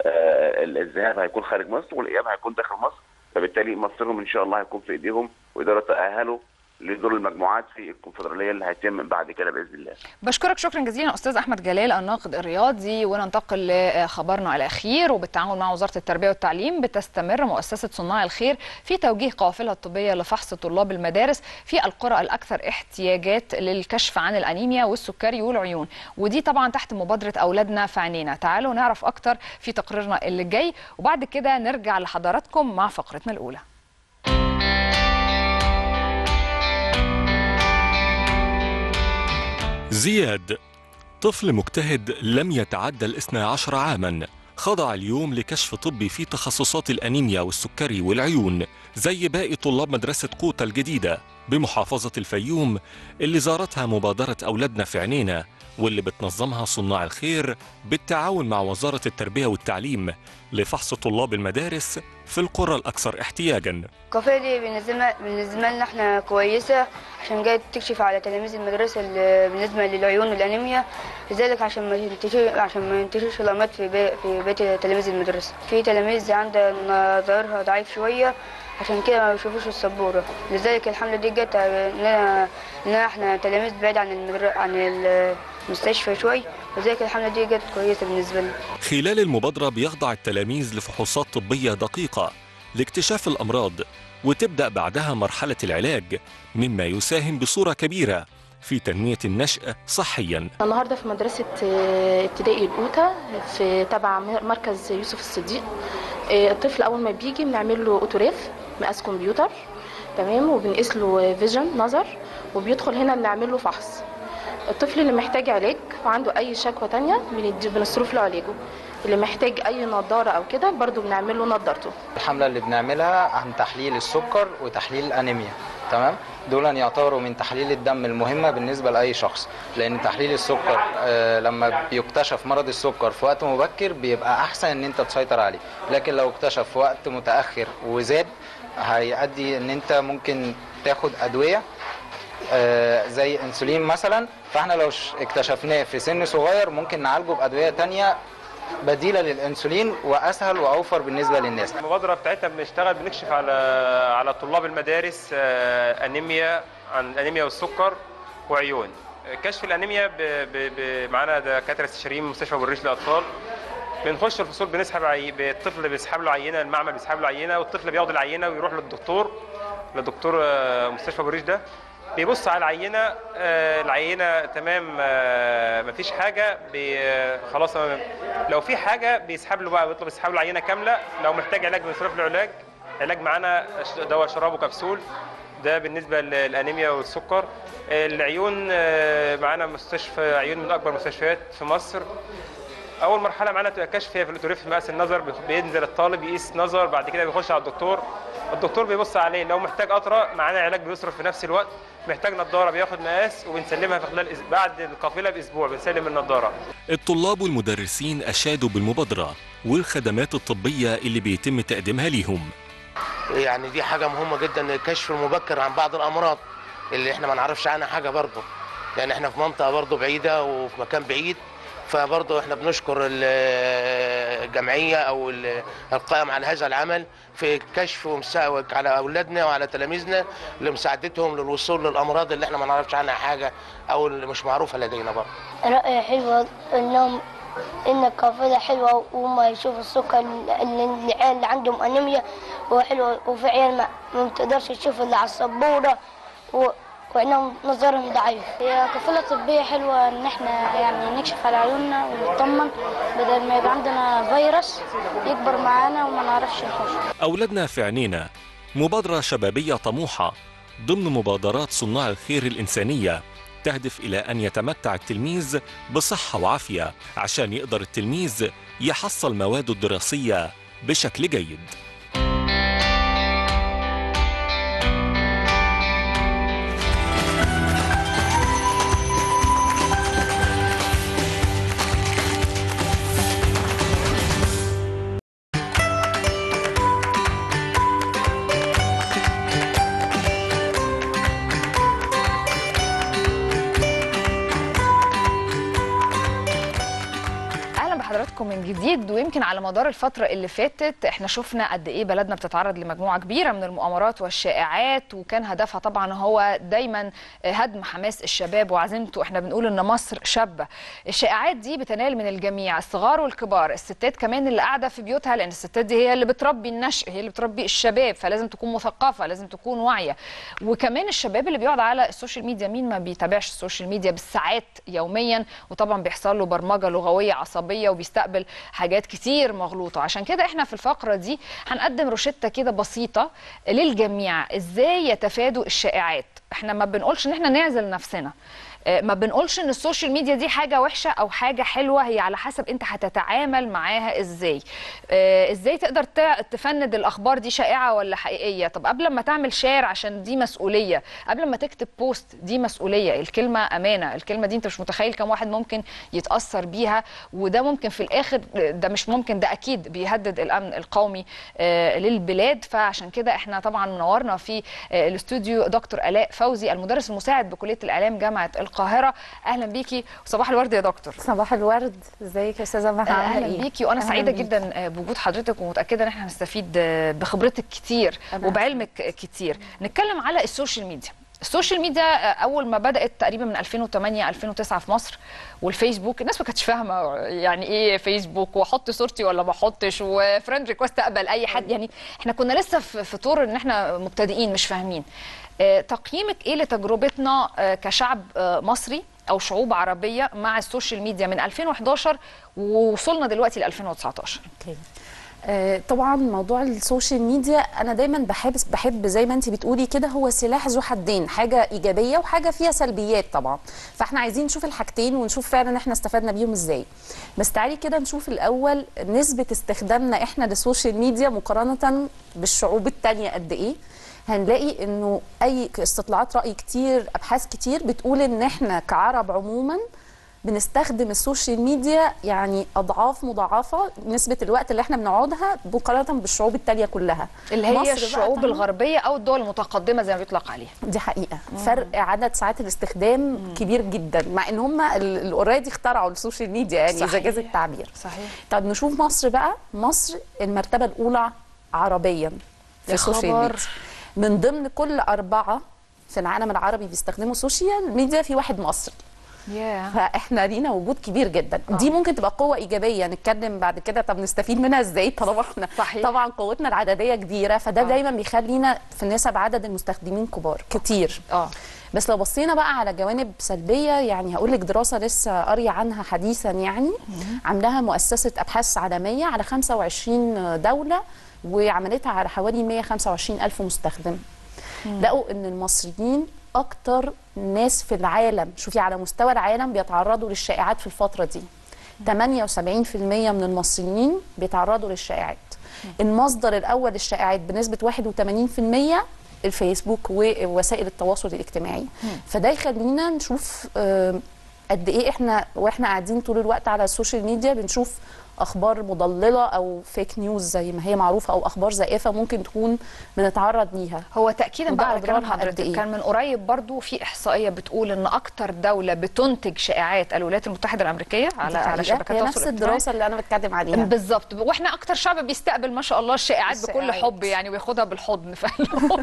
[SPEAKER 6] آه، الذهاب هيكون خارج مصر والاياب هيكون داخل مصر فبالتالي مصيرهم ان شاء الله هيكون في ايديهم ويقدروا يتاهلوا لدور المجموعات في الكونفدراليه اللي هيتم بعد كده باذن الله
[SPEAKER 1] بشكرك شكرا جزيلا استاذ احمد جلال الناقد الرياضي وننتقل لخبرنا الاخير وبالتعاون مع وزاره التربيه والتعليم بتستمر مؤسسه صناع الخير في توجيه قافله الطبيه لفحص طلاب المدارس في القرى الاكثر احتياجات للكشف عن الانيميا والسكري والعيون ودي طبعا تحت مبادره اولادنا في عينينا تعالوا نعرف اكتر في تقريرنا اللي جاي وبعد كده نرجع لحضراتكم مع فقرتنا الاولى
[SPEAKER 7] زياد طفل مجتهد لم يتعدى الاثنى عشر عاما خضع اليوم لكشف طبي في تخصصات الأنيميا والسكري والعيون زي باقي طلاب مدرسة قوطة الجديدة بمحافظة الفيوم اللي زارتها مبادرة أولادنا في عينينا واللي بتنظمها صناع الخير بالتعاون مع وزارة التربية والتعليم لفحص طلاب المدارس في القرى الأكثر احتياجاً
[SPEAKER 8] القافلة دي بالنسبة بالنسبة لنا احنا كويسة عشان جاية تكشف على تلاميذ المدرسة اللي بالنسبة للعيون والأنيميا لذلك عشان ما ينتشر عشان ما ينتشرش الأمراض في بي... في بيت تلاميذ المدرسة في تلاميذ عندها نظرها ضعيف شوية عشان كده ما بيشوفوش السبورة لذلك الحملة دي جت إننا إننا احنا تلاميذ بعيد عن المدر... عن المستشفى شوي لذلك الحملة دي جت كويسة بالنسبة لنا
[SPEAKER 7] خلال المبادرة بيخضع التلاميذ لفحوصات طبية دقيقة لاكتشاف الأمراض وتبدأ بعدها مرحلة العلاج مما يساهم بصورة كبيرة في تنمية النشء صحيا
[SPEAKER 9] النهارده في مدرسة آه، ابتدائي الأوتة في تبع مركز يوسف الصديق آه، الطفل أول ما بيجي بنعمل له أوتوراف مقاس كمبيوتر تمام وبنقيس له فيجن نظر وبيدخل هنا بنعمل له فحص الطفل اللي محتاج علاج وعنده أي شكوى تانية بندي بنصرف له علاجه اللي محتاج أي نضارة أو كده برضو بنعمل له نضارته
[SPEAKER 10] الحملة اللي بنعملها عن تحليل السكر وتحليل الأنيميا تمام دول يعتبروا من تحليل الدم المهمة بالنسبة لأي شخص لأن تحليل السكر آه لما بيكتشف مرض السكر في وقت مبكر بيبقى أحسن إن أنت تسيطر عليه لكن لو اكتشف في وقت متأخر وزاد هيؤدي إن أنت ممكن تاخد أدوية آه، زي انسولين مثلا فاحنا لو ش- اكتشفناه في سن صغير ممكن نعالجه بادويه تانية بديله للانسولين واسهل واوفر بالنسبه للناس
[SPEAKER 11] المبادرة بتاعتنا بنشتغل بنكشف على على طلاب المدارس آه، أنيميا عن الأنيميا والسكر وعيون كشف الأنيميا ب... ب... ب... معانا دكاترة استشاريين من مستشفى أبو الريش للأطفال بنخش الفصول بنسحب عي... الطفل بيسحب له عينة المعمل بيسحب له عينة والطفل بياخد العينة ويروح للدكتور للدكتور آه، مستشفى أبو الريش ده بيبص على العينة آه، العينة تمام آه، مفيش حاجة بي... آه، خلاص آه، لو في حاجة بيسحب له بقى بيطلب يسحب له العينة كاملة لو محتاج علاج بيصرف له علاج علاج معانا ش- دواء شراب وكبسول ده بالنسبة للأنيميا والسكر العيون آه، معانا مستشفى عيون من أكبر المستشفيات في مصر اول مرحله معانا تبقى كشف هي في الاوتوريف في مقاس النظر بيخ- بينزل الطالب يقيس نظر بعد كده بيخش على الدكتور الدكتور بيبص عليه لو محتاج قطره معانا علاج بيصرف في نفس الوقت محتاج نظاره بياخد مقاس وبنسلمها في خلال أس- بعد القافله باسبوع بنسلم النظاره
[SPEAKER 7] الطلاب والمدرسين أشادوا بالمبادرة والخدمات الطبية اللي بيتم تقديمها ليهم
[SPEAKER 12] يعني دي حاجة مهمة جدا الكشف المبكر عن بعض الأمراض اللي احنا ما نعرفش عنها حاجة برضه لأن احنا في منطقة برضه بعيدة وفي مكان بعيد فبرضه احنا بنشكر ال- الجمعية أو ال- القائم على هذا العمل في الكشف ومسا- على أولادنا وعلى تلاميذنا لمساعدتهم للوصول للأمراض اللي احنا ما نعرفش عنها حاجة أو اللي مش معروفة لدينا برضه
[SPEAKER 13] رأي حلوة انهم ان القافلة حلوة وما يشوفوا السكر اللي العيال اللي عندهم انيميا وحلوة وفي عيال ما ما بتقدرش تشوف اللي على السبورة و... وانهم نظرهم ضعيف هي قافلة طبية حلوة ان احنا يعني نكشف على عيوننا ونطمن بدل ما يبقى عندنا فيروس يكبر معانا وما نعرفش نخش
[SPEAKER 7] أولادنا في عينينا مبادرة شبابية طموحة ضمن مبادرات صناع الخير الإنسانية تهدف إلى أن يتمتع التلميذ بصحة وعافية عشان يقدر التلميذ يحصل مواده الدراسية بشكل جيد
[SPEAKER 1] اهلا بحضراتكم من جديد ويمكن على مدار الفتره اللي فاتت احنا شفنا قد ايه بلدنا بتتعرض لمجموعه كبيره من المؤامرات والشائعات وكان هدفها طبعا هو دايما هدم حماس الشباب وعزيمته احنا بنقول ان مصر شابه الشائعات دي بتنال من الجميع الصغار والكبار الستات كمان اللي قاعده في بيوتها لان الستات دي هي اللي بتربي النشء هي اللي بتربي الشباب فلازم تكون مثقفه لازم تكون واعيه وكمان الشباب اللي بيقعد على السوشيال ميديا مين ما بيتابعش السوشيال ميديا بالساعات يوميا وطبعا بيحصل له برمجه لغويه عصبيه وبيستقبل حاجات كتير مغلوطه عشان كده احنا في الفقره دي هنقدم روشته كده بسيطه للجميع ازاي يتفادوا الشائعات احنا ما بنقولش ان احنا نعزل نفسنا آه، ما بنقولش ان السوشيال ميديا دي حاجه وحشه او حاجه حلوه هي على حسب انت هتتعامل معاها ازاي آه، ازاي تقدر تع- تفند الاخبار دي شائعه ولا حقيقيه طب قبل ما تعمل شير عشان دي مسؤوليه قبل ما تكتب بوست دي مسؤوليه الكلمه امانه الكلمه دي انت مش متخيل كم واحد ممكن يتاثر بيها وده ممكن في الاخر ده مش ممكن ده اكيد بيهدد الامن القومي آه، للبلاد فعشان كده احنا طبعا منورنا في آه، الاستوديو دكتور الاء فوزي المدرس المساعد بكليه الاعلام جامعه القاهره اهلا بيكي وصباح الورد يا دكتور
[SPEAKER 14] صباح الورد ازيك يا استاذه مها عامله
[SPEAKER 1] اهلا
[SPEAKER 14] ايه
[SPEAKER 1] بيكي وانا
[SPEAKER 14] أهلاً
[SPEAKER 1] سعيده
[SPEAKER 14] بيكي.
[SPEAKER 1] جدا آه، بوجود حضرتك ومتاكده ان احنا هنستفيد آه، بخبرتك كتير
[SPEAKER 14] أنا
[SPEAKER 1] وبعلمك كتير نتكلم على السوشيال ميديا السوشيال ميديا آه، اول ما بدات تقريبا من 2008 2009 في مصر والفيسبوك الناس ما كانتش فاهمه يعني ايه فيسبوك واحط صورتي ولا ما احطش وفريند ريكوست اقبل اي حد يعني احنا كنا لسه في في طور ان احنا مبتدئين مش فاهمين آه، تقييمك ايه لتجربتنا آه، كشعب آه، مصري او شعوب عربيه مع السوشيال ميديا من 2011 ووصلنا دلوقتي ل 2019
[SPEAKER 14] اوكي آه، طبعا موضوع السوشيال ميديا انا دايما بحب بحب زي ما انت بتقولي كده هو سلاح ذو حدين حاجه ايجابيه وحاجه فيها سلبيات طبعا فاحنا عايزين نشوف الحاجتين ونشوف فعلا احنا استفدنا بيهم ازاي بس تعالي كده نشوف الاول نسبه استخدامنا احنا للسوشيال ميديا مقارنه بالشعوب التانية قد ايه هنلاقي انه اي استطلاعات راي كتير ابحاث كتير بتقول ان احنا كعرب عموما بنستخدم السوشيال ميديا يعني اضعاف مضاعفه نسبه الوقت اللي احنا بنقعدها مقارنه بالشعوب التانية كلها
[SPEAKER 1] اللي
[SPEAKER 14] مصر
[SPEAKER 1] هي
[SPEAKER 14] بقى
[SPEAKER 1] الشعوب
[SPEAKER 14] طبعاً
[SPEAKER 1] الغربيه او الدول المتقدمه زي ما بيطلق عليها
[SPEAKER 14] دي حقيقه
[SPEAKER 1] مم.
[SPEAKER 14] فرق عدد ساعات الاستخدام كبير جدا مع ان هم اوريدي اخترعوا السوشيال ميديا يعني اذا
[SPEAKER 1] صحيح.
[SPEAKER 14] جاز التعبير
[SPEAKER 1] صحيح
[SPEAKER 14] طب نشوف مصر بقى مصر المرتبه الاولى عربيا في
[SPEAKER 1] يا
[SPEAKER 14] السوشيال
[SPEAKER 1] خبر.
[SPEAKER 14] ميديا من ضمن كل اربعه في العالم العربي بيستخدموا السوشيال ميديا في واحد مصري
[SPEAKER 1] ياه
[SPEAKER 14] فاحنا لينا وجود كبير جدا آه. دي ممكن تبقى قوه ايجابيه نتكلم بعد كده طب نستفيد منها ازاي طالما احنا
[SPEAKER 1] صحيح.
[SPEAKER 14] طبعا قوتنا العدديه كبيره فده آه. دايما بيخلينا في نسب عدد المستخدمين كبار كتير
[SPEAKER 1] اه
[SPEAKER 14] بس لو بصينا بقى على جوانب سلبيه يعني هقول لك دراسه لسه قاريه عنها حديثا يعني عاملاها مؤسسه ابحاث عالميه على 25 دوله وعملتها على حوالي 125 الف مستخدم لقوا ان المصريين اكتر ناس في العالم شوفي على مستوى العالم بيتعرضوا للشائعات في الفتره دي 78% من المصريين بيتعرضوا للشائعات المصدر الاول للشائعات بنسبه 81% الفيسبوك ووسائل التواصل الاجتماعي فده يخلينا نشوف آه، قد ايه احنا واحنا قاعدين طول الوقت على السوشيال ميديا بنشوف اخبار مضلله او فيك نيوز زي ما هي معروفه او اخبار زائفه ممكن تكون بنتعرض ليها
[SPEAKER 1] هو تاكيدا
[SPEAKER 14] وده
[SPEAKER 1] بقى على كلام
[SPEAKER 14] أضرارها قد
[SPEAKER 1] حضرتك
[SPEAKER 14] إيه؟
[SPEAKER 1] كان من قريب برضو في احصائيه بتقول ان اكتر دوله بتنتج شائعات الولايات المتحده الامريكيه على
[SPEAKER 14] دي
[SPEAKER 1] على
[SPEAKER 14] حقيقة.
[SPEAKER 1] شبكات
[SPEAKER 14] هي
[SPEAKER 1] التواصل
[SPEAKER 14] نفس
[SPEAKER 1] الاجتماعي.
[SPEAKER 14] الدراسه اللي انا بتكلم عليها
[SPEAKER 1] بالظبط واحنا اكتر شعب بيستقبل ما شاء الله الشائعات بكل
[SPEAKER 14] الشائعات.
[SPEAKER 1] حب يعني وياخدها بالحضن ف...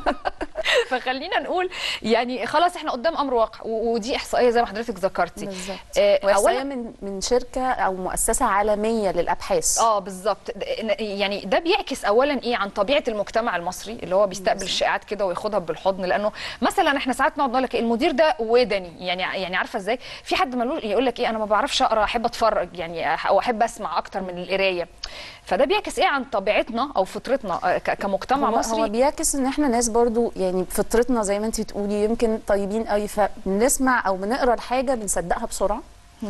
[SPEAKER 1] فخلينا نقول يعني خلاص احنا قدام امر واقع و- ودي احصائيه زي ما حضرتك ذكرتي
[SPEAKER 14] بالظبط
[SPEAKER 1] آه،
[SPEAKER 14] واحصائيه
[SPEAKER 1] اولا
[SPEAKER 14] من من شركه او مؤسسه عالميه للابحاث
[SPEAKER 1] اه بالظبط د- يعني ده بيعكس اولا ايه عن طبيعه المجتمع المصري اللي هو بيستقبل الشائعات كده وياخدها بالحضن لانه مثلا احنا ساعات نقعد نقول لك إيه، المدير ده ودني يعني يعني عارفه ازاي في حد ملوش يقول لك ايه انا ما بعرفش اقرا احب اتفرج يعني أح- او احب اسمع اكتر من القرايه فده بيعكس ايه عن طبيعتنا او فطرتنا آه، ك- كمجتمع
[SPEAKER 14] هو, هو
[SPEAKER 1] مصري
[SPEAKER 14] بيعكس ان احنا ناس برضو يعني فطرتنا زي ما انت بتقولي يمكن طيبين قوي فبنسمع او بنقرا الحاجه بنصدقها بسرعه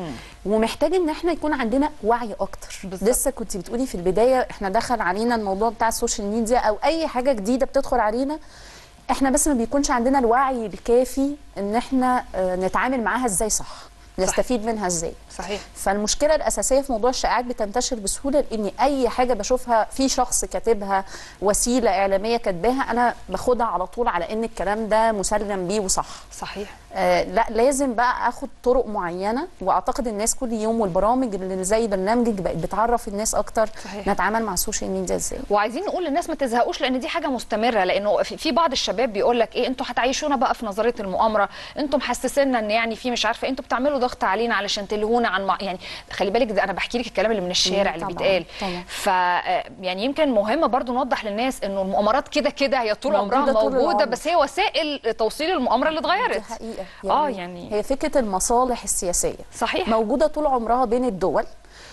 [SPEAKER 14] ومحتاج ان احنا يكون عندنا وعي اكتر بالزبط. لسه كنت بتقولي في البدايه احنا دخل علينا الموضوع بتاع السوشيال ميديا او اي حاجه جديده بتدخل علينا احنا بس ما بيكونش عندنا الوعي الكافي ان احنا آه، نتعامل معاها ازاي صح نستفيد منها ازاي
[SPEAKER 1] صحيح
[SPEAKER 14] فالمشكله الاساسيه في موضوع الشائعات بتنتشر بسهوله لان اي حاجه بشوفها في شخص كاتبها وسيله اعلاميه كاتباها انا باخدها على طول على ان الكلام ده مسلم بيه وصح
[SPEAKER 1] صحيح
[SPEAKER 14] آه لا لازم بقى اخد طرق معينه واعتقد الناس كل يوم والبرامج اللي زي برنامجك بقت بتعرف الناس اكتر
[SPEAKER 1] صحيح.
[SPEAKER 14] نتعامل مع السوشيال ميديا ازاي
[SPEAKER 1] وعايزين نقول للناس ما تزهقوش لان دي حاجه مستمره لانه في في بعض الشباب بيقول لك ايه انتوا هتعيشونا بقى في نظريه المؤامره انتوا محسسينا ان يعني في مش عارفه انتوا بتعملوا ضغط علينا علشان تلهونا عن مع... يعني خلي بالك ده انا بحكي لك الكلام اللي من الشارع اللي
[SPEAKER 14] طبعاً،
[SPEAKER 1] بيتقال
[SPEAKER 14] طبعاً.
[SPEAKER 1] ف آه، يعني يمكن مهم برضو نوضح للناس انه المؤامرات كده كده هي طول عمرها
[SPEAKER 14] موجودة طول
[SPEAKER 1] موجوده
[SPEAKER 14] العمر.
[SPEAKER 1] بس هي وسائل توصيل المؤامره اللي اتغيرت
[SPEAKER 14] دي حقيقه
[SPEAKER 1] اه يعني
[SPEAKER 14] هي فكره المصالح السياسيه
[SPEAKER 1] صحيح
[SPEAKER 14] موجوده طول عمرها بين الدول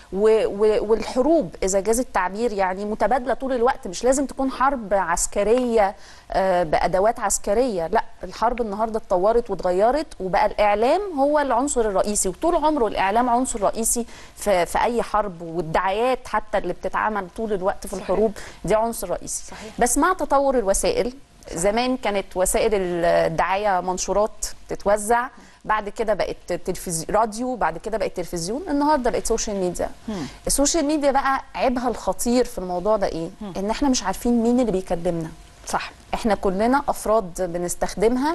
[SPEAKER 14] و و والحروب اذا جاز التعبير يعني متبادله طول الوقت مش لازم تكون حرب عسكريه آه، بادوات عسكريه لا الحرب النهارده اتطورت واتغيرت وبقى الاعلام هو العنصر الرئيسي وطول عمره الاعلام عنصر رئيسي في, في اي حرب والدعايات حتى اللي بتتعمل طول الوقت في
[SPEAKER 1] صحيح.
[SPEAKER 14] الحروب دي عنصر رئيسي
[SPEAKER 1] صحيح.
[SPEAKER 14] بس مع تطور الوسائل زمان كانت وسائل الدعايه منشورات تتوزع بعد كده بقت تلفزيون راديو بعد كده بقت تلفزيون النهارده بقت سوشيال ميديا السوشيال ميديا بقى عيبها الخطير في الموضوع ده ايه ان احنا مش عارفين مين اللي بيكلمنا
[SPEAKER 1] صح
[SPEAKER 14] احنا كلنا افراد بنستخدمها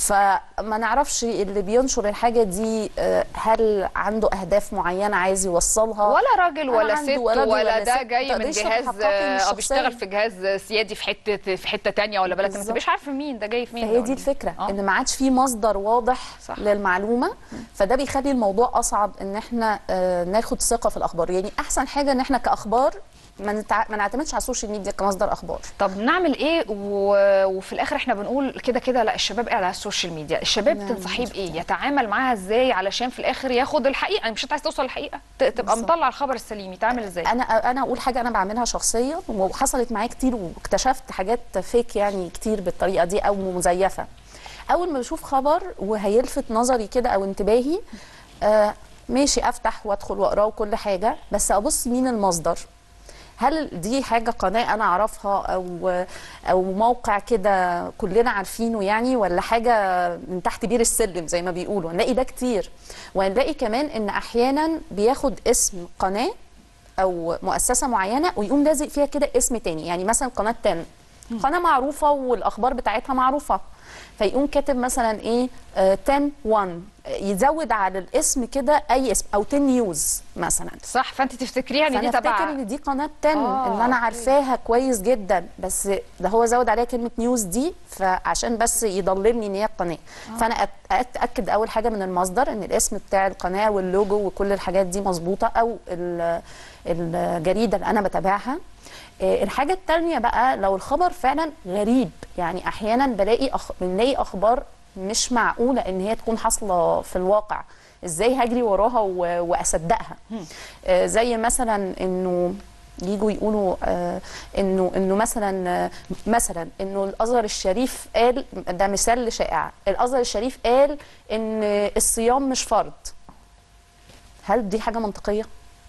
[SPEAKER 14] فما نعرفش اللي بينشر الحاجه دي آه، هل عنده اهداف معينه عايز يوصلها
[SPEAKER 1] ولا راجل
[SPEAKER 14] هل
[SPEAKER 1] ولا
[SPEAKER 14] عنده
[SPEAKER 1] ست
[SPEAKER 14] ولا
[SPEAKER 1] ولا,
[SPEAKER 14] راجل ولا
[SPEAKER 1] ده
[SPEAKER 14] ست؟
[SPEAKER 1] جاي من
[SPEAKER 14] تقدريش
[SPEAKER 1] جهاز
[SPEAKER 14] تتحققي من
[SPEAKER 1] او
[SPEAKER 14] الشخصية.
[SPEAKER 1] بيشتغل في جهاز سيادي في حته في حته تانية ولا بلد ما
[SPEAKER 14] بالظبط.
[SPEAKER 1] تبقاش عارفه مين ده جاي في مين
[SPEAKER 14] فهي
[SPEAKER 1] ده
[SPEAKER 14] دي
[SPEAKER 1] ولا-
[SPEAKER 14] الفكره
[SPEAKER 1] آه.
[SPEAKER 14] ان ما عادش في مصدر واضح
[SPEAKER 1] صح.
[SPEAKER 14] للمعلومه فده بيخلي الموضوع اصعب ان احنا آه، ناخد ثقه في الاخبار يعني احسن حاجه ان احنا كاخبار ما, نتع... ما نعتمدش على السوشيال ميديا كمصدر اخبار
[SPEAKER 1] طب نعمل ايه و... وفي الاخر احنا بنقول كده كده لا الشباب قاعد على السوشيال ميديا الشباب
[SPEAKER 14] نعم،
[SPEAKER 1] تنصحيه بايه يتعامل معاها ازاي علشان في الاخر ياخد الحقيقه يعني مش انت عايز توصل للحقيقه ت- تبقى
[SPEAKER 14] بالظبط.
[SPEAKER 1] مطلع الخبر السليم يتعامل ازاي
[SPEAKER 14] انا انا اقول حاجه انا بعملها شخصيا وحصلت معايا كتير واكتشفت حاجات فيك يعني كتير بالطريقه دي او مزيفه اول ما بشوف خبر وهيلفت نظري كده او انتباهي آه ماشي افتح وادخل واقراه وكل حاجه بس ابص مين المصدر هل دي حاجه قناه انا اعرفها او او موقع كده كلنا عارفينه يعني ولا حاجه من تحت بير السلم زي ما بيقولوا نلاقي ده كتير ونلاقي كمان ان احيانا بياخد اسم قناه او مؤسسه معينه ويقوم لازق فيها كده اسم تاني يعني مثلا قناه 10 قناه معروفه والاخبار بتاعتها معروفه فيقوم كاتب مثلا ايه آه 10 1 يزود على الاسم كده اي اسم او 10 نيوز مثلا
[SPEAKER 1] صح فانت تفتكريها ان دي
[SPEAKER 14] فانا
[SPEAKER 1] تبع
[SPEAKER 14] افتكر ان دي قناه 10
[SPEAKER 1] آه،
[SPEAKER 14] ان انا عارفاها كويس جدا بس ده هو زود عليها كلمه نيوز دي فعشان بس يضللني ان هي القناه
[SPEAKER 1] آه.
[SPEAKER 14] فانا أت- اتاكد اول حاجه من المصدر ان الاسم بتاع القناه واللوجو وكل الحاجات دي مظبوطه او ال- الجريده اللي انا بتابعها آه، الحاجه التانية بقى لو الخبر فعلا غريب يعني احيانا بلاقي أخ... بنلاقي اخبار مش معقوله ان هي تكون حاصله في الواقع ازاي هجري وراها و... واصدقها آه، زي مثلا انه يجوا يقولوا آه انه انه مثلا آه مثلا انه الازهر الشريف قال ده مثال شائع الازهر الشريف قال ان الصيام مش فرض هل دي حاجه منطقيه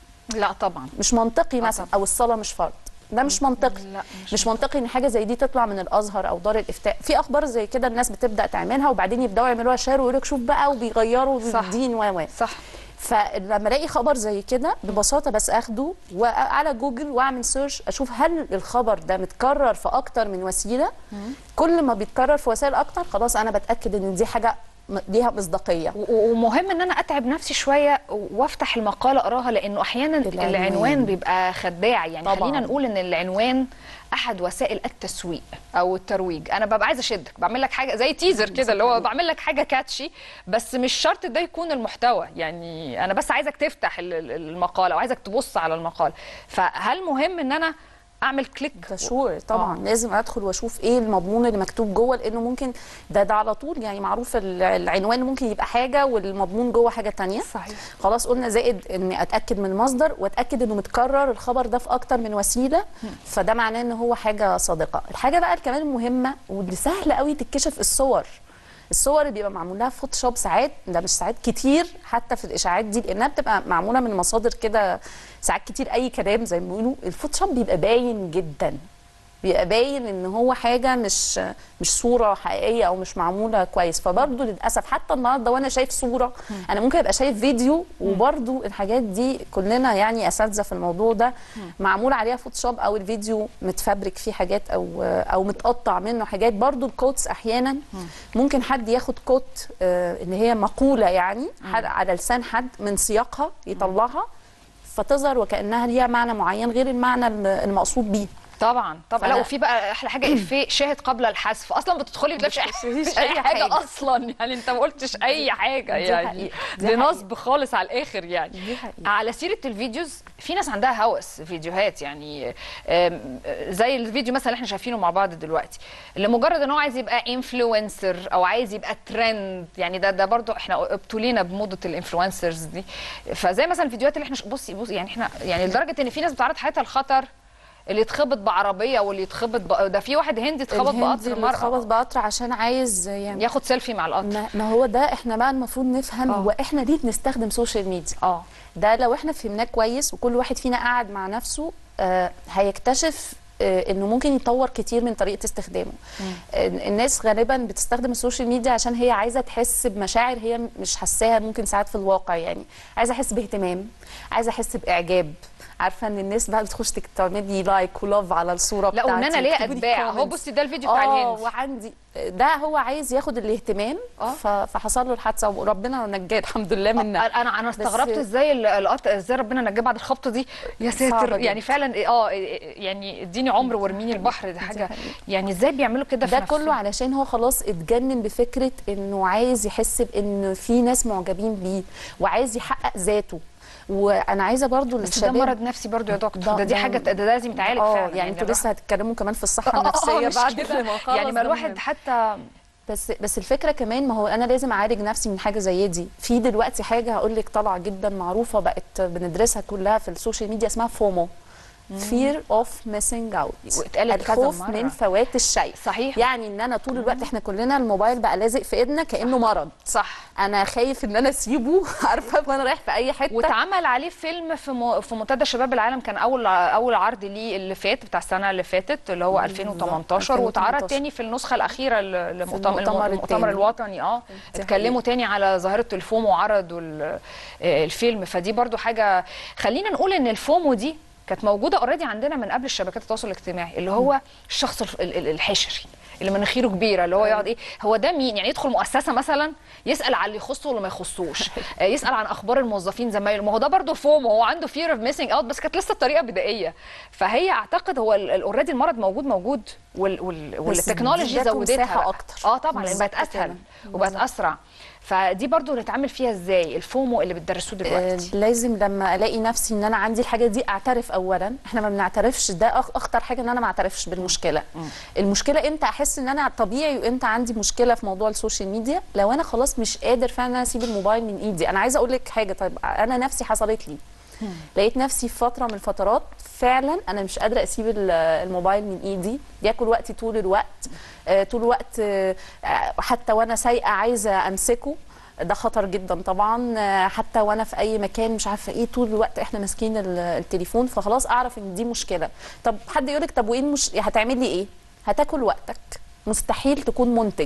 [SPEAKER 1] لا طبعا
[SPEAKER 14] مش منطقي مثلا او الصلاه مش فرض ده مش منطقي
[SPEAKER 1] لا
[SPEAKER 14] مش, مش منطقي ان حاجه زي دي تطلع من الازهر او دار الافتاء في اخبار زي كده الناس بتبدا تعملها وبعدين يبداوا يعملوها شير ويقول لك شوف بقى وبيغيروا
[SPEAKER 1] صح.
[SPEAKER 14] الدين و و
[SPEAKER 1] صح
[SPEAKER 14] فلما الاقي خبر زي كده ببساطه بس اخده وعلى جوجل واعمل سيرش اشوف هل الخبر ده متكرر في اكتر من وسيله كل ما بيتكرر في وسائل اكتر خلاص انا بتاكد ان دي حاجه م- ليها مصداقيه
[SPEAKER 1] و- ومهم ان انا اتعب نفسي شويه وافتح المقاله اقراها لانه احيانا
[SPEAKER 14] العنوان.
[SPEAKER 1] العنوان بيبقى خداع يعني
[SPEAKER 14] طبعاً.
[SPEAKER 1] خلينا نقول ان العنوان احد وسائل التسويق او الترويج انا ببقى عايزه اشدك بعمل لك حاجه زي تيزر كده اللي هو بعمل لك حاجه كاتشي بس مش شرط ده يكون المحتوى يعني انا بس عايزك تفتح ال- ال- المقاله وعايزك تبص على المقاله فهل مهم ان انا اعمل كليك
[SPEAKER 14] ده شور طبعا آه. لازم ادخل واشوف ايه المضمون اللي مكتوب جوه لانه ممكن ده ده على طول يعني معروف ال- العنوان ممكن يبقى حاجه والمضمون جوه حاجه تانية
[SPEAKER 1] صحيح
[SPEAKER 14] خلاص قلنا زائد اني اتاكد من المصدر واتاكد انه متكرر الخبر ده في اكتر من وسيله فده معناه ان هو حاجه صادقه الحاجه بقى كمان المهمه واللي سهل قوي تتكشف الصور الصور اللي بيبقى معمول لها فوتوشوب ساعات ده مش ساعات كتير حتى في الاشاعات دي لانها بتبقى معموله من مصادر كده ساعات كتير اي كلام زي ما بيقولوا الفوتوشوب بيبقى باين جدا بيبقى باين ان هو حاجه مش مش صوره حقيقيه او مش معموله كويس فبرضه للاسف حتى النهارده وانا شايف صوره انا ممكن ابقى شايف فيديو وبرضه الحاجات دي كلنا يعني اساتذه في الموضوع ده معمول عليها فوتوشوب او الفيديو متفبرك فيه حاجات او او متقطع منه حاجات برضه الكوتس احيانا ممكن حد ياخد كوت آه، اللي هي مقوله يعني حد على لسان حد من سياقها يطلعها فتظهر وكانها ليها معنى معين غير المعنى المقصود بيه
[SPEAKER 1] طبعا طبعا لا
[SPEAKER 14] فأنا-
[SPEAKER 1] وفي بقى احلى حاجه افيه شاهد قبل الحذف اصلا بتدخلي تلاقيش
[SPEAKER 14] بتشوفيش
[SPEAKER 1] اي
[SPEAKER 14] أي
[SPEAKER 1] حاجه
[SPEAKER 14] حاجة.
[SPEAKER 1] اصلا يعني انت ما قلتش اي حاجه
[SPEAKER 14] دي
[SPEAKER 1] يعني
[SPEAKER 14] حقيقة. دي
[SPEAKER 1] دي
[SPEAKER 14] حقيقة.
[SPEAKER 1] نصب خالص على الاخر يعني
[SPEAKER 14] دي حقيقة.
[SPEAKER 1] على سيره الفيديوز في ناس عندها هوس فيديوهات يعني آم، زي الفيديو مثلا اللي احنا شايفينه مع بعض دلوقتي لمجرد ان هو عايز يبقى انفلونسر او عايز يبقى ترند يعني ده ده برضو احنا ابتلينا بموضه الانفلونسرز دي فزي مثلا الفيديوهات اللي احنا ش- بصي بصي يعني احنا يعني لدرجه ان في ناس بتعرض حياتها الخطر اللي يتخبط بعربيه واللي يتخبط ب... ده في واحد هندي اتخبط
[SPEAKER 14] الهندي
[SPEAKER 1] بقطر
[SPEAKER 14] اللي
[SPEAKER 1] مرة
[SPEAKER 14] اتخبط بقطر عشان عايز يعني
[SPEAKER 1] ياخد سيلفي مع القطر
[SPEAKER 14] ما, ما هو ده احنا بقى المفروض نفهم
[SPEAKER 1] آه.
[SPEAKER 14] هو احنا ليه بنستخدم سوشيال ميديا
[SPEAKER 1] اه
[SPEAKER 14] ده لو احنا فهمناه كويس وكل واحد فينا قاعد مع نفسه آه هيكتشف آه انه ممكن يطور كتير من طريقه استخدامه آه الناس غالبا بتستخدم السوشيال ميديا عشان هي عايزه تحس بمشاعر هي مش حاساها ممكن ساعات في الواقع يعني عايزه احس باهتمام عايزه احس باعجاب عارفه ان الناس بقى بتخش تك- تعمل لي لايك ولاف على الصوره
[SPEAKER 1] لا
[SPEAKER 14] بتاعتي
[SPEAKER 1] وان انا ليا
[SPEAKER 14] ويكتبوا لي
[SPEAKER 1] اتباع هو
[SPEAKER 14] comments.
[SPEAKER 1] بصي ده الفيديو بتاع
[SPEAKER 14] اه
[SPEAKER 1] الهند
[SPEAKER 14] وعندي ده هو عايز ياخد الاهتمام ف- فحصل له الحادثه وربنا نجاه الحمد لله منها
[SPEAKER 1] انا انا
[SPEAKER 14] بس-
[SPEAKER 1] استغربت ازاي ال- القطع ازاي ربنا نجاه بعد الخبطه دي يا
[SPEAKER 14] صعبة
[SPEAKER 1] ساتر
[SPEAKER 14] جدا.
[SPEAKER 1] يعني فعلا اه يعني اديني عمر وارميني البحر دي حاجه
[SPEAKER 14] حقيقة.
[SPEAKER 1] يعني ازاي بيعملوا كده في
[SPEAKER 14] ده
[SPEAKER 1] نفسهم؟
[SPEAKER 14] كله علشان هو خلاص اتجنن بفكره انه عايز يحس بان في ناس معجبين بيه وعايز يحقق ذاته وانا عايزه برضو
[SPEAKER 1] بس ده
[SPEAKER 14] للشباب
[SPEAKER 1] مرض نفسي برضو يا دكتور ده دي حاجه ده لازم يتعالج
[SPEAKER 14] اه
[SPEAKER 1] فعلا
[SPEAKER 14] يعني انتوا
[SPEAKER 1] الواحد-
[SPEAKER 14] لسه هتتكلموا كمان في الصحه
[SPEAKER 1] آه، آه،
[SPEAKER 14] النفسيه
[SPEAKER 1] مش
[SPEAKER 14] بعد
[SPEAKER 1] كده.
[SPEAKER 14] ما خلاص
[SPEAKER 1] يعني ما
[SPEAKER 14] ده
[SPEAKER 1] الواحد
[SPEAKER 14] مهم.
[SPEAKER 1] حتى
[SPEAKER 14] بس بس الفكره كمان ما هو انا لازم اعالج نفسي من حاجه زي دي في دلوقتي حاجه هقول لك طالعه جدا معروفه بقت بندرسها كلها في السوشيال ميديا اسمها فومو fear of missing out
[SPEAKER 1] واتقالت كذا
[SPEAKER 14] الخوف
[SPEAKER 1] مرة.
[SPEAKER 14] من فوات الشيء
[SPEAKER 1] صحيح
[SPEAKER 14] يعني ان انا طول الوقت احنا كلنا الموبايل بقى لازق في ايدنا كانه مرض
[SPEAKER 1] صح
[SPEAKER 14] انا خايف ان انا اسيبه عارفه وانا رايح في اي حته
[SPEAKER 1] واتعمل عليه فيلم في م... في منتدى شباب العالم كان اول اول عرض ليه اللي فات بتاع السنه اللي فاتت اللي هو 2018 واتعرض
[SPEAKER 14] 2018.
[SPEAKER 1] تاني في النسخه الاخيره ل- لمؤتمر
[SPEAKER 14] المؤتمر
[SPEAKER 1] المؤتمر
[SPEAKER 14] التاني.
[SPEAKER 1] الوطني اه
[SPEAKER 14] دي
[SPEAKER 1] اتكلموا تاني على ظاهره الفوم وعرضوا ال- آه، الفيلم فدي برضو حاجه خلينا نقول ان الفومو دي كانت موجوده اوريدي عندنا من قبل الشبكات التواصل الاجتماعي اللي هو الشخص الف- ال- ال- الحشري اللي مناخيره كبيره اللي هو يقعد ايه هو ده مين يعني يدخل مؤسسه مثلا يسال على اللي يخصه واللي ما يخصوش آه، يسال عن اخبار الموظفين زمايله ما هو ده برضه فوم هو عنده فير اوف ميسنج اوت بس كانت لسه الطريقه بدائيه فهي اعتقد هو اوريدي المرض موجود موجود وال وال والتكنولوجي
[SPEAKER 14] ادته
[SPEAKER 1] زودتها
[SPEAKER 14] مساحة
[SPEAKER 1] بقى.
[SPEAKER 14] أكتر.
[SPEAKER 1] اه طبعا لان بقت
[SPEAKER 14] بالظبط
[SPEAKER 1] اسهل
[SPEAKER 14] كده.
[SPEAKER 1] وبقت اسرع فدي برضو نتعامل فيها ازاي الفومو اللي بتدرسوه دلوقتي
[SPEAKER 14] آه، لازم لما الاقي نفسي ان انا عندي الحاجه دي اعترف اولا احنا ما بنعترفش ده أخ- اخطر حاجه ان انا ما اعترفش بالمشكله المشكله امتى احس ان انا طبيعي وامتى عندي مشكله في موضوع السوشيال ميديا لو انا خلاص مش قادر فعلا اسيب الموبايل من ايدي انا عايزه اقول لك حاجه طيب انا نفسي حصلت لي لقيت نفسي في فتره من الفترات فعلا انا مش قادره اسيب ال- الموبايل من ايدي بياكل وقتي طول الوقت آه، طول الوقت آه، آه، حتى وانا سايقه عايزه امسكه ده خطر جدا طبعا آه، حتى وانا في اي مكان مش عارفه ايه طول الوقت احنا ماسكين ال- التليفون فخلاص اعرف ان دي مشكله طب حد يقول لك طب وايه المش... هتعملي ايه هتاكل وقتك مستحيل تكون منتج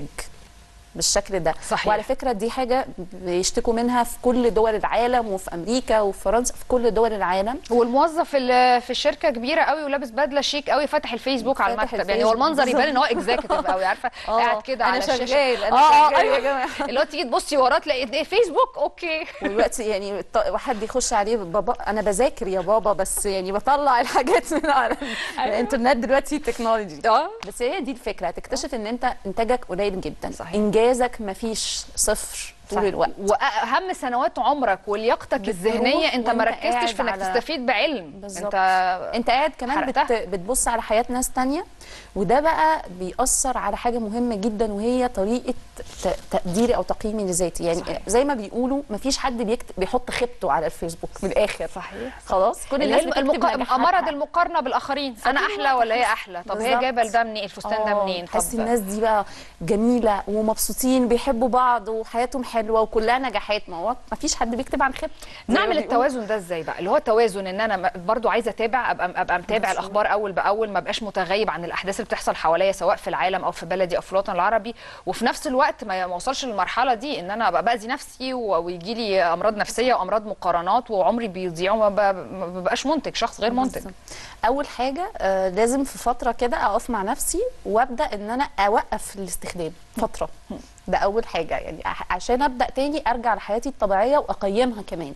[SPEAKER 14] بالشكل ده
[SPEAKER 1] صحيح.
[SPEAKER 14] وعلى فكره دي حاجه بيشتكوا منها في كل دول العالم وفي امريكا وفي فرنسا في كل دول العالم
[SPEAKER 1] والموظف اللي في الشركه كبيره قوي ولابس بدله شيك قوي فاتح الفيسبوك على
[SPEAKER 14] فاتح
[SPEAKER 1] المكتب يعني هو
[SPEAKER 14] الفيسبوك.
[SPEAKER 1] المنظر يبان ان هو اكزيكتيف قوي عارفه
[SPEAKER 14] آه،
[SPEAKER 1] قاعد كده
[SPEAKER 14] أنا
[SPEAKER 1] على الشاشه
[SPEAKER 14] شغال، أنا
[SPEAKER 1] اه اه
[SPEAKER 14] شغال يا
[SPEAKER 1] ايوه
[SPEAKER 14] جماعة.
[SPEAKER 1] اللي هو تيجي تبصي وراه تلاقي ايه فيسبوك اوكي
[SPEAKER 14] ودلوقتي يعني الط- واحد يخش عليه بابا انا بذاكر يا بابا بس يعني بطلع الحاجات من على الانترنت دلوقتي تكنولوجي
[SPEAKER 1] اه
[SPEAKER 14] بس هي دي الفكره هتكتشف ان انت انتاجك قليل جدا صحيح. انجازك مفيش صفر طول
[SPEAKER 1] صح.
[SPEAKER 14] الوقت
[SPEAKER 1] واهم سنوات عمرك ولياقتك الذهنيه انت ما
[SPEAKER 14] وأنت
[SPEAKER 1] ركزتش
[SPEAKER 14] قاعد
[SPEAKER 1] في انك
[SPEAKER 14] على-
[SPEAKER 1] تستفيد بعلم
[SPEAKER 14] بالظبط.
[SPEAKER 1] انت
[SPEAKER 14] انت قاعد كمان بت...
[SPEAKER 1] حرقتها.
[SPEAKER 14] بتبص على حياه ناس تانية وده بقى بيأثر على حاجه مهمه جدا وهي طريقه ت... تقديري او تقييمي لذاتي يعني
[SPEAKER 1] صحيح.
[SPEAKER 14] زي ما بيقولوا مفيش حد بيكتب بيحط خيبته على الفيسبوك من الاخر
[SPEAKER 1] صحيح
[SPEAKER 14] خلاص كل
[SPEAKER 1] اللي
[SPEAKER 14] الناس
[SPEAKER 1] هي
[SPEAKER 14] بتكتب
[SPEAKER 1] المقا...
[SPEAKER 14] نجاحاتها.
[SPEAKER 1] مرض المقارنه بالاخرين انا
[SPEAKER 14] فطول
[SPEAKER 1] احلى
[SPEAKER 14] الوقت
[SPEAKER 1] ولا هي
[SPEAKER 14] تحس-
[SPEAKER 1] احلى طب هي
[SPEAKER 14] بالظبط.
[SPEAKER 1] جايبه ده منين الفستان ده
[SPEAKER 14] آه،
[SPEAKER 1] منين
[SPEAKER 14] تحسي
[SPEAKER 1] طب
[SPEAKER 14] الناس دي بقى جميله ومبسوطين بيحبوا بعض وحياتهم حلوه وكلها نجاحات ما هو ما فيش حد بيكتب عن خيبته زي ما
[SPEAKER 1] نعمل
[SPEAKER 14] بيقولوا.
[SPEAKER 1] التوازن ده ازاي بقى اللي هو التوازن ان انا م- برضو عايزه اتابع ابقى ابقى متابع
[SPEAKER 14] بالظبط.
[SPEAKER 1] الاخبار اول باول ما بقاش متغيب عن الاحداث اللي بتحصل حواليا سواء في العالم او في بلدي او في الوطن العربي وفي نفس الوقت ما ما اوصلش للمرحله دي ان انا ابقى باذي نفسي و- ويجي لي امراض نفسيه وامراض مقارنات وعمري بيضيع وما ب- ما ببقاش منتج شخص غير منتج
[SPEAKER 14] بالظبط. اول حاجه آه لازم في فتره كده اقف مع نفسي وابدا ان انا اوقف الاستخدام فتره ده اول حاجه يعني ع- عشان ابدا تاني ارجع لحياتي الطبيعيه واقيمها كمان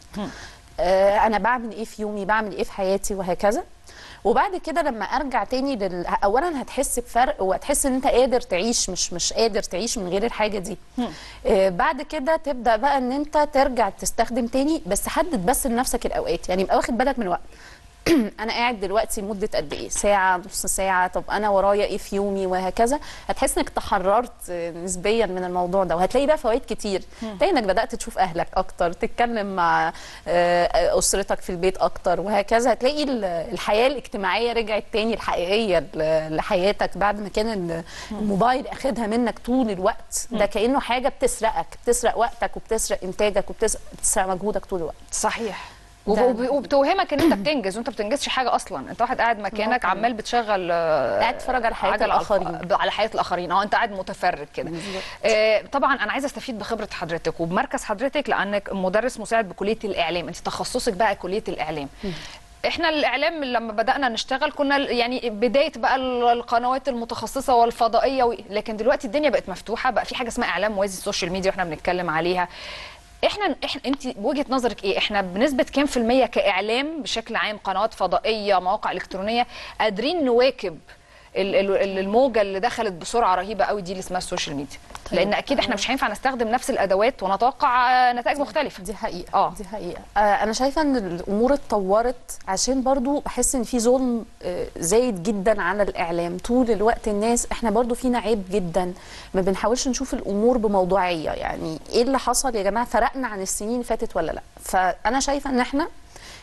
[SPEAKER 14] آه انا بعمل ايه في يومي بعمل ايه في حياتي وهكذا وبعد كده لما ارجع تاني لل... اولا هتحس بفرق وهتحس ان انت قادر تعيش مش مش قادر تعيش من غير الحاجه دي آه بعد كده تبدا بقى ان انت ترجع تستخدم تاني بس حدد بس لنفسك الاوقات يعني يبقى واخد بالك من الوقت انا قاعد دلوقتي مده قد ايه ساعه نص ساعه طب انا ورايا ايه في يومي وهكذا هتحس انك تحررت آه، نسبيا من الموضوع ده وهتلاقي بقى فوائد كتير تلاقي انك بدات تشوف اهلك اكتر تتكلم مع آه، اسرتك في البيت اكتر وهكذا هتلاقي ال- الحياه الاجتماعيه رجعت تاني الحقيقيه ل- لحياتك بعد ما كان ال- الموبايل اخدها منك طول الوقت ده كانه حاجه بتسرقك بتسرق وقتك وبتسرق انتاجك وبتسرق بتسرق مجهودك طول الوقت
[SPEAKER 1] صحيح
[SPEAKER 14] ده-
[SPEAKER 1] وب- وبتوهمك ان انت بتنجز وانت بتنجزش حاجه اصلا انت واحد قاعد مكانك
[SPEAKER 14] طبعاً.
[SPEAKER 1] عمال بتشغل آه،
[SPEAKER 14] قاعد تتفرج على حياة
[SPEAKER 1] عجل
[SPEAKER 14] الآخرين.
[SPEAKER 1] الأخ- على حياه الاخرين اه انت قاعد متفرج كده آه، طبعا انا عايزه استفيد بخبره حضرتك وبمركز حضرتك لانك مدرس مساعد بكليه الاعلام انت تخصصك بقى كليه الاعلام احنا الاعلام لما بدانا نشتغل كنا ال- يعني بدايه بقى ال- القنوات المتخصصه والفضائيه و... لكن دلوقتي الدنيا بقت مفتوحه بقى في حاجه اسمها اعلام موازي السوشيال ميديا واحنا بنتكلم عليها احنا احنا انت وجهه نظرك ايه احنا بنسبه كام في الميه كاعلام بشكل عام قنوات فضائيه مواقع الكترونيه قادرين نواكب ال- ال- الموجه اللي دخلت بسرعه رهيبه قوي دي اللي اسمها السوشيال ميديا لان اكيد احنا مش هينفع نستخدم نفس الادوات ونتوقع آه، نتائج مختلفه
[SPEAKER 14] دي حقيقه
[SPEAKER 1] اه
[SPEAKER 14] دي حقيقه آه انا شايفه ان الامور اتطورت عشان برضو بحس ان في ظلم آه زايد جدا على الاعلام طول الوقت الناس احنا برضو فينا عيب جدا ما بنحاولش نشوف الامور بموضوعيه يعني ايه اللي حصل يا جماعه فرقنا عن السنين اللي فاتت ولا لا فانا شايفه ان احنا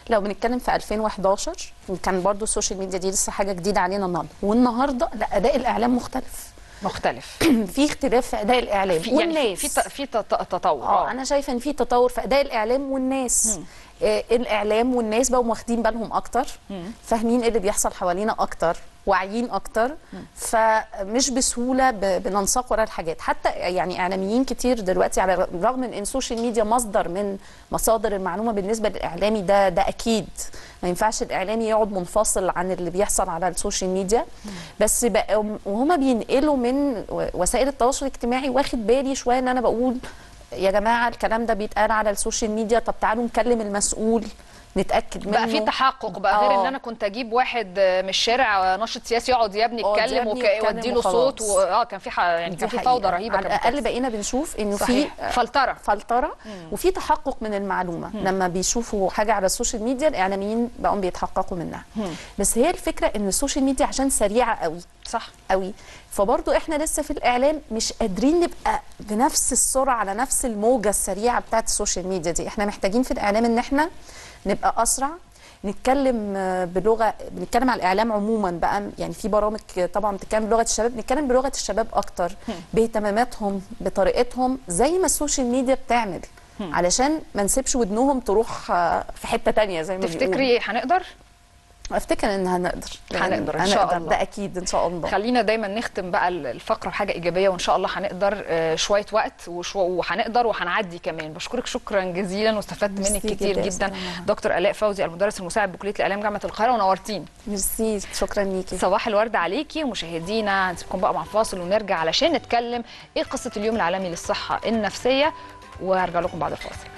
[SPEAKER 14] لو بنتكلم في 2011 كان برضو السوشيال ميديا دي لسه حاجه جديده علينا النهارده والنهارده لا اداء الاعلام مختلف
[SPEAKER 1] مختلف
[SPEAKER 14] في اختلاف في اداء الاعلام
[SPEAKER 1] في يعني
[SPEAKER 14] والناس
[SPEAKER 1] في ت- في ت- تطور
[SPEAKER 14] اه انا شايفه ان في تطور في اداء الاعلام والناس آه الاعلام والناس بقوا واخدين بالهم اكتر فاهمين ايه اللي بيحصل حوالينا اكتر واعيين اكتر فمش بسهوله ب- بننساق ورا الحاجات حتى يعني اعلاميين كتير دلوقتي على الرغم من ان السوشيال ميديا مصدر من مصادر المعلومه بالنسبه للاعلامي ده ده اكيد ما ينفعش الاعلامي يقعد منفصل عن اللي بيحصل على السوشيال ميديا بس بقى وهما بينقلوا من وسائل التواصل الاجتماعي واخد بالي شويه ان انا بقول يا جماعه الكلام ده بيتقال على السوشيال ميديا طب تعالوا نكلم المسؤول نتاكد منه
[SPEAKER 1] بقى في تحقق بقى غير
[SPEAKER 14] آه.
[SPEAKER 1] ان انا كنت اجيب واحد من الشارع ناشط سياسي يقعد يا ابني
[SPEAKER 14] اقعد يا
[SPEAKER 1] يتكلم
[SPEAKER 14] ابني
[SPEAKER 1] وك-
[SPEAKER 14] يتكلم
[SPEAKER 1] واديله
[SPEAKER 14] وخلاص.
[SPEAKER 1] صوت و... اه كان في ح... يعني
[SPEAKER 14] دي
[SPEAKER 1] كان في
[SPEAKER 14] حقيقة.
[SPEAKER 1] فوضى رهيبه
[SPEAKER 14] على
[SPEAKER 1] كانت
[SPEAKER 14] الاقل
[SPEAKER 1] بتحصل.
[SPEAKER 14] بقينا بنشوف انه في
[SPEAKER 1] صحيح. فلتره
[SPEAKER 14] فلتره وفي تحقق من المعلومه
[SPEAKER 1] مم.
[SPEAKER 14] لما بيشوفوا حاجه على السوشيال ميديا الاعلاميين بقوا بيتحققوا منها
[SPEAKER 1] مم.
[SPEAKER 14] بس هي الفكره ان السوشيال ميديا عشان سريعه قوي
[SPEAKER 1] صح
[SPEAKER 14] قوي فبرضو احنا لسه في الاعلام مش قادرين نبقى بنفس السرعه على نفس الموجه السريعه بتاعت السوشيال ميديا دي احنا محتاجين في الاعلام ان احنا نبقى اسرع نتكلم آه، بلغه بنتكلم على الاعلام عموما بقى يعني في برامج طبعا بتتكلم بلغه الشباب نتكلم بلغه الشباب اكتر باهتماماتهم بطريقتهم زي ما السوشيال ميديا بتعمل علشان ما نسيبش ودنهم تروح آه، في حته تانية زي ما بيقولوا.
[SPEAKER 1] تفتكري هنقدر
[SPEAKER 14] افتكر ان هنقدر
[SPEAKER 1] هنقدر ان شاء
[SPEAKER 14] هنقدر،
[SPEAKER 1] الله
[SPEAKER 14] ده اكيد ان شاء الله
[SPEAKER 1] خلينا دايما نختم بقى الفقره بحاجه ايجابيه وان شاء الله هنقدر آه، شويه وقت وشو- وهنقدر وهنعدي كمان بشكرك شكرا جزيلا واستفدت منك
[SPEAKER 14] ميرسي
[SPEAKER 1] كتير
[SPEAKER 14] جدا يا
[SPEAKER 1] جدا
[SPEAKER 14] أستاذة
[SPEAKER 1] دكتور الاء فوزي المدرس المساعد بكليه الاعلام جامعه القاهره ونورتيني
[SPEAKER 14] ميرسي شكرا ليكي
[SPEAKER 1] صباح الورد عليكي ومشاهدينا هنسيبكم بقى مع فاصل ونرجع علشان نتكلم ايه قصه اليوم العالمي للصحه النفسيه وهرجع لكم بعد الفاصل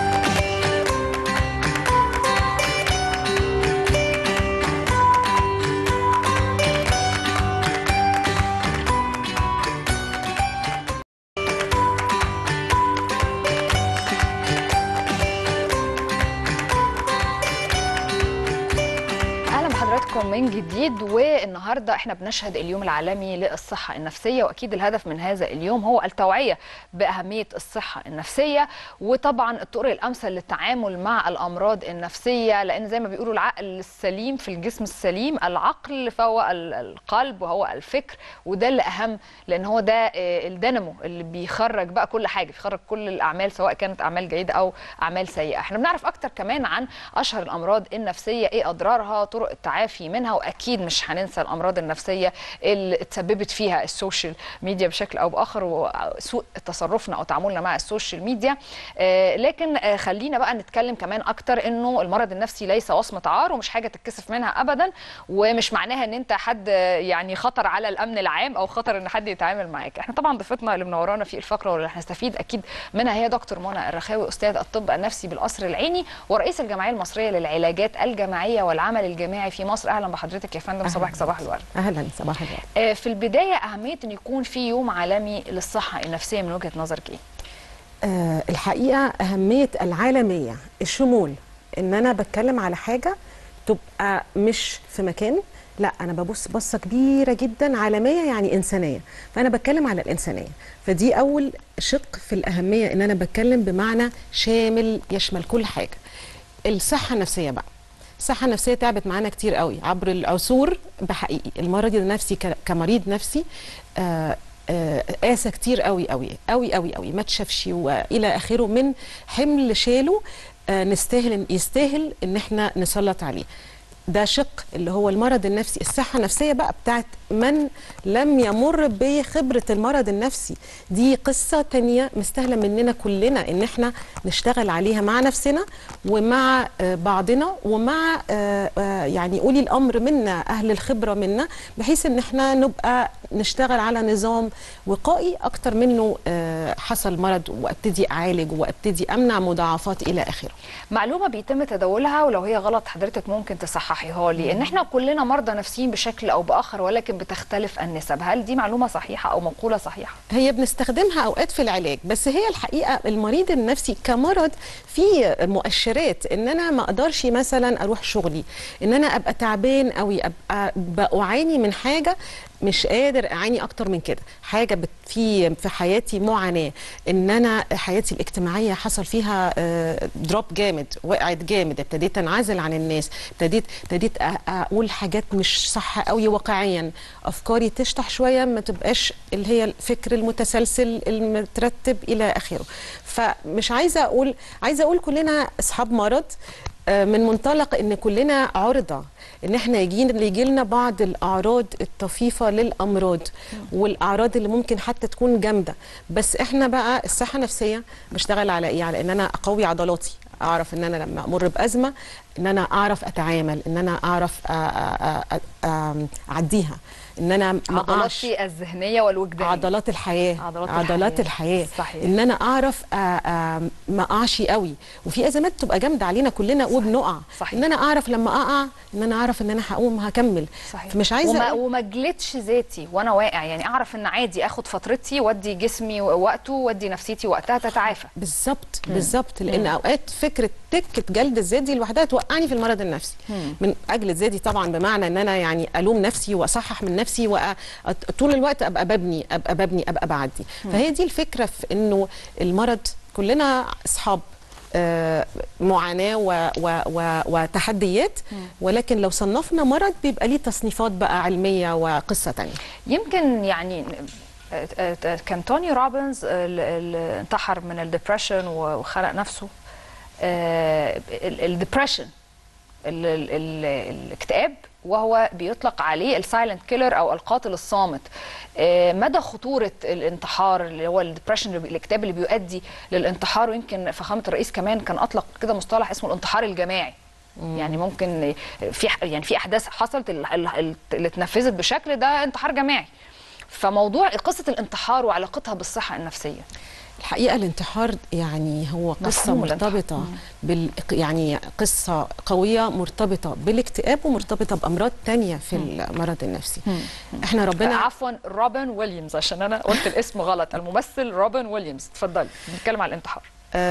[SPEAKER 1] اهلا بحضراتكم من جديد والنهارده احنا بنشهد اليوم العالمي للصحه النفسيه واكيد الهدف من هذا اليوم هو التوعيه باهميه الصحه النفسيه وطبعا الطرق الامثل للتعامل مع الامراض النفسيه لان زي ما بيقولوا العقل السليم في الجسم السليم العقل فهو ال- القلب وهو الفكر وده اللي اهم لان هو ده آه، الدينامو اللي بيخرج بقى كل حاجه بيخرج كل الاعمال سواء كانت اعمال جيده او اعمال سيئه احنا بنعرف اكتر كمان عن اشهر الامراض النفسيه ايه اضرارها طرق التعافي منها واكيد مش هننسى الامراض النفسيه اللي اتسببت فيها السوشيال ميديا بشكل او باخر وسوء تصرفنا او تعاملنا مع السوشيال ميديا آه، لكن آه، خلينا بقى نتكلم كمان اكتر انه المرض النفسي ليس وصمه عار ومش حاجه تتكسف منها ابدا ومش معناها ان انت حد آه، يعني خطر على الامن العام او خطر ان حد يتعامل معاك احنا طبعا ضيفتنا اللي منورانا في الفقره واللي هنستفيد اكيد منها هي دكتور منى الرخاوي استاذ الطب النفسي بالقصر العيني ورئيس الجمعيه المصريه للعلاجات الجماعيه والعمل الجماعي في مصر اهلا بحضرتك يا فندم صباحك صباح الورد
[SPEAKER 15] اهلا صباح الورد
[SPEAKER 1] آه، في البدايه اهميه ان يكون في يوم عالمي للصحه النفسيه من وجهه نظرك ايه
[SPEAKER 15] آه الحقيقه اهميه العالميه الشمول ان انا بتكلم على حاجه تبقى مش في مكان لا انا ببص بصه كبيره جدا عالميه يعني انسانيه فانا بتكلم على الانسانيه فدي اول شق في الاهميه ان انا بتكلم بمعنى شامل يشمل كل حاجه الصحه النفسيه بقى الصحه النفسيه تعبت معانا كتير قوي عبر العصور بحقيقي المرض النفسي ك- كمريض نفسي آه آه، قاسى كتير قوي قوي قوي قوي قوي ما تشافش والى اخره من حمل شاله آه، نستاهل يستاهل ان احنا نسلط عليه ده شق اللي هو المرض النفسي الصحة النفسية بقى بتاعت من لم يمر بخبرة المرض النفسي دي قصة تانية مستاهلة مننا كلنا ان احنا نشتغل عليها مع نفسنا ومع آه، بعضنا ومع آه، آه، يعني أولي الأمر منا أهل الخبرة منا بحيث ان احنا نبقى نشتغل على نظام وقائي أكتر منه آه، حصل مرض وابتدي أعالج وابتدي أمنع مضاعفات إلى آخره
[SPEAKER 1] معلومه بيتم تداولها ولو هي غلط حضرتك ممكن تصححيها لي ان احنا كلنا مرضى نفسيين بشكل او باخر ولكن بتختلف النسب هل دي معلومه صحيحه او مقوله صحيحه
[SPEAKER 15] هي بنستخدمها اوقات في العلاج بس هي الحقيقه المريض النفسي كمرض في مؤشرات ان انا ما اقدرش مثلا اروح شغلي ان انا ابقى تعبان قوي ابقى بعاني من حاجه مش قادر اعاني اكتر من كده حاجه بت في في حياتي معاناه ان انا حياتي الاجتماعيه حصل فيها دروب جامد وقعت جامد ابتديت انعزل عن الناس ابتديت ابتديت أ- اقول حاجات مش صح قوي واقعيا افكاري تشطح شويه ما تبقاش اللي هي الفكر المتسلسل المترتب الى اخره فمش عايزه اقول عايزه اقول كلنا اصحاب مرض آه، من منطلق ان كلنا عرضه ان احنا يجي يجي لنا بعض الاعراض الطفيفه للامراض والاعراض اللي ممكن حتى تكون جامده بس احنا بقى الصحه النفسيه بشتغل على ايه على ان انا اقوي عضلاتي اعرف ان انا لما امر بازمه ان انا اعرف اتعامل ان انا اعرف أ- أ- أ- أ- اعديها ان انا ما أقعش-
[SPEAKER 1] عضلاتي الذهنيه والوجدانيه
[SPEAKER 15] عضلات الحياه
[SPEAKER 1] عضلات
[SPEAKER 15] عضلات
[SPEAKER 1] الحياة.
[SPEAKER 15] الحياه,
[SPEAKER 1] صحيح.
[SPEAKER 15] ان انا اعرف آه، آه، ما اقعش قوي وفي ازمات تبقى جامده علينا كلنا وبنقع
[SPEAKER 1] صحيح.
[SPEAKER 15] ان انا اعرف لما اقع ان انا اعرف ان انا هقوم هكمل
[SPEAKER 1] صحيح
[SPEAKER 15] فمش عايزه
[SPEAKER 1] وما,
[SPEAKER 15] أقول-
[SPEAKER 1] وما اجلدش ذاتي وانا واقع يعني اعرف ان عادي اخد فترتي وادي جسمي وقته وادي نفسيتي وقتها تتعافى
[SPEAKER 15] بالظبط
[SPEAKER 1] مم.
[SPEAKER 15] بالظبط لان
[SPEAKER 1] مم.
[SPEAKER 15] اوقات فكره تكه جلد الذات دي لوحدها توقعني في المرض النفسي
[SPEAKER 1] مم.
[SPEAKER 15] من اجلد ذاتي طبعا بمعنى ان انا يعني الوم نفسي واصحح من نفسي وطول الوقت ابقى ببني ابقى ببني ابقى بعدي
[SPEAKER 1] مم.
[SPEAKER 15] فهي دي الفكره في انه المرض كلنا اصحاب آه، معاناه و و و وتحديات
[SPEAKER 1] مم.
[SPEAKER 15] ولكن لو صنفنا مرض بيبقى ليه تصنيفات بقى علميه وقصه تانية
[SPEAKER 1] يمكن يعني آه، آه، آه، كان توني روبنز اللي انتحر من الدبريشن وخلق نفسه الدبريشن الاكتئاب وهو بيطلق عليه السايلنت كيلر او القاتل الصامت آه، مدى خطوره الانتحار اللي هو الدبريشن الاكتئاب اللي بيؤدي للانتحار ويمكن فخامه الرئيس كمان كان اطلق كده مصطلح اسمه الانتحار الجماعي يعني ممكن في يعني في احداث حصلت ال- ال- اللي اتنفذت بشكل ده انتحار جماعي فموضوع قصه الانتحار وعلاقتها بالصحه النفسيه
[SPEAKER 15] الحقيقه الانتحار يعني هو قصه
[SPEAKER 1] مفهوم الانتحار.
[SPEAKER 15] مرتبطه بال يعني قصه قويه مرتبطه بالاكتئاب ومرتبطه بامراض تانية في المرض النفسي احنا ربنا
[SPEAKER 1] عفوا روبن ويليامز عشان انا قلت الاسم غلط الممثل روبن ويليامز اتفضلي بنتكلم على الانتحار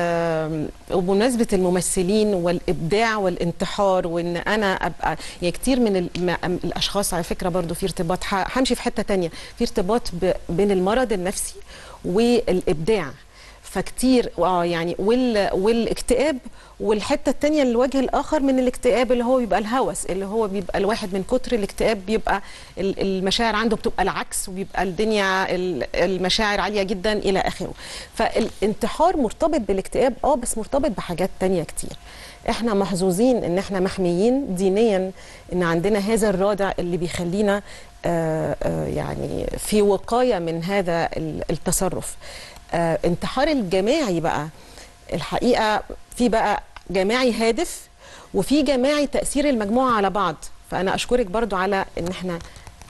[SPEAKER 15] آم، وبمناسبة الممثلين والإبداع والانتحار وإن أنا أبقى يعني كتير من ال- ما- الأشخاص على فكرة برضو في ارتباط ح- همشي في حتة تانية في ارتباط ب- بين المرض النفسي والإبداع فكتير اه يعني وال والاكتئاب والحته التانية الوجه الاخر من الاكتئاب اللي هو بيبقى الهوس اللي هو بيبقى الواحد من كتر الاكتئاب بيبقى ال- المشاعر عنده بتبقى العكس وبيبقى الدنيا ال- المشاعر عاليه جدا الى اخره فالانتحار مرتبط بالاكتئاب اه بس مرتبط بحاجات تانية كتير احنا محظوظين ان احنا محميين دينيا ان عندنا هذا الرادع اللي بيخلينا آه آه يعني في وقايه من هذا ال- التصرف آه انتحار الجماعي بقى الحقيقه في بقى جماعي هادف وفي جماعي تاثير المجموعه على بعض فانا اشكرك برضو على ان احنا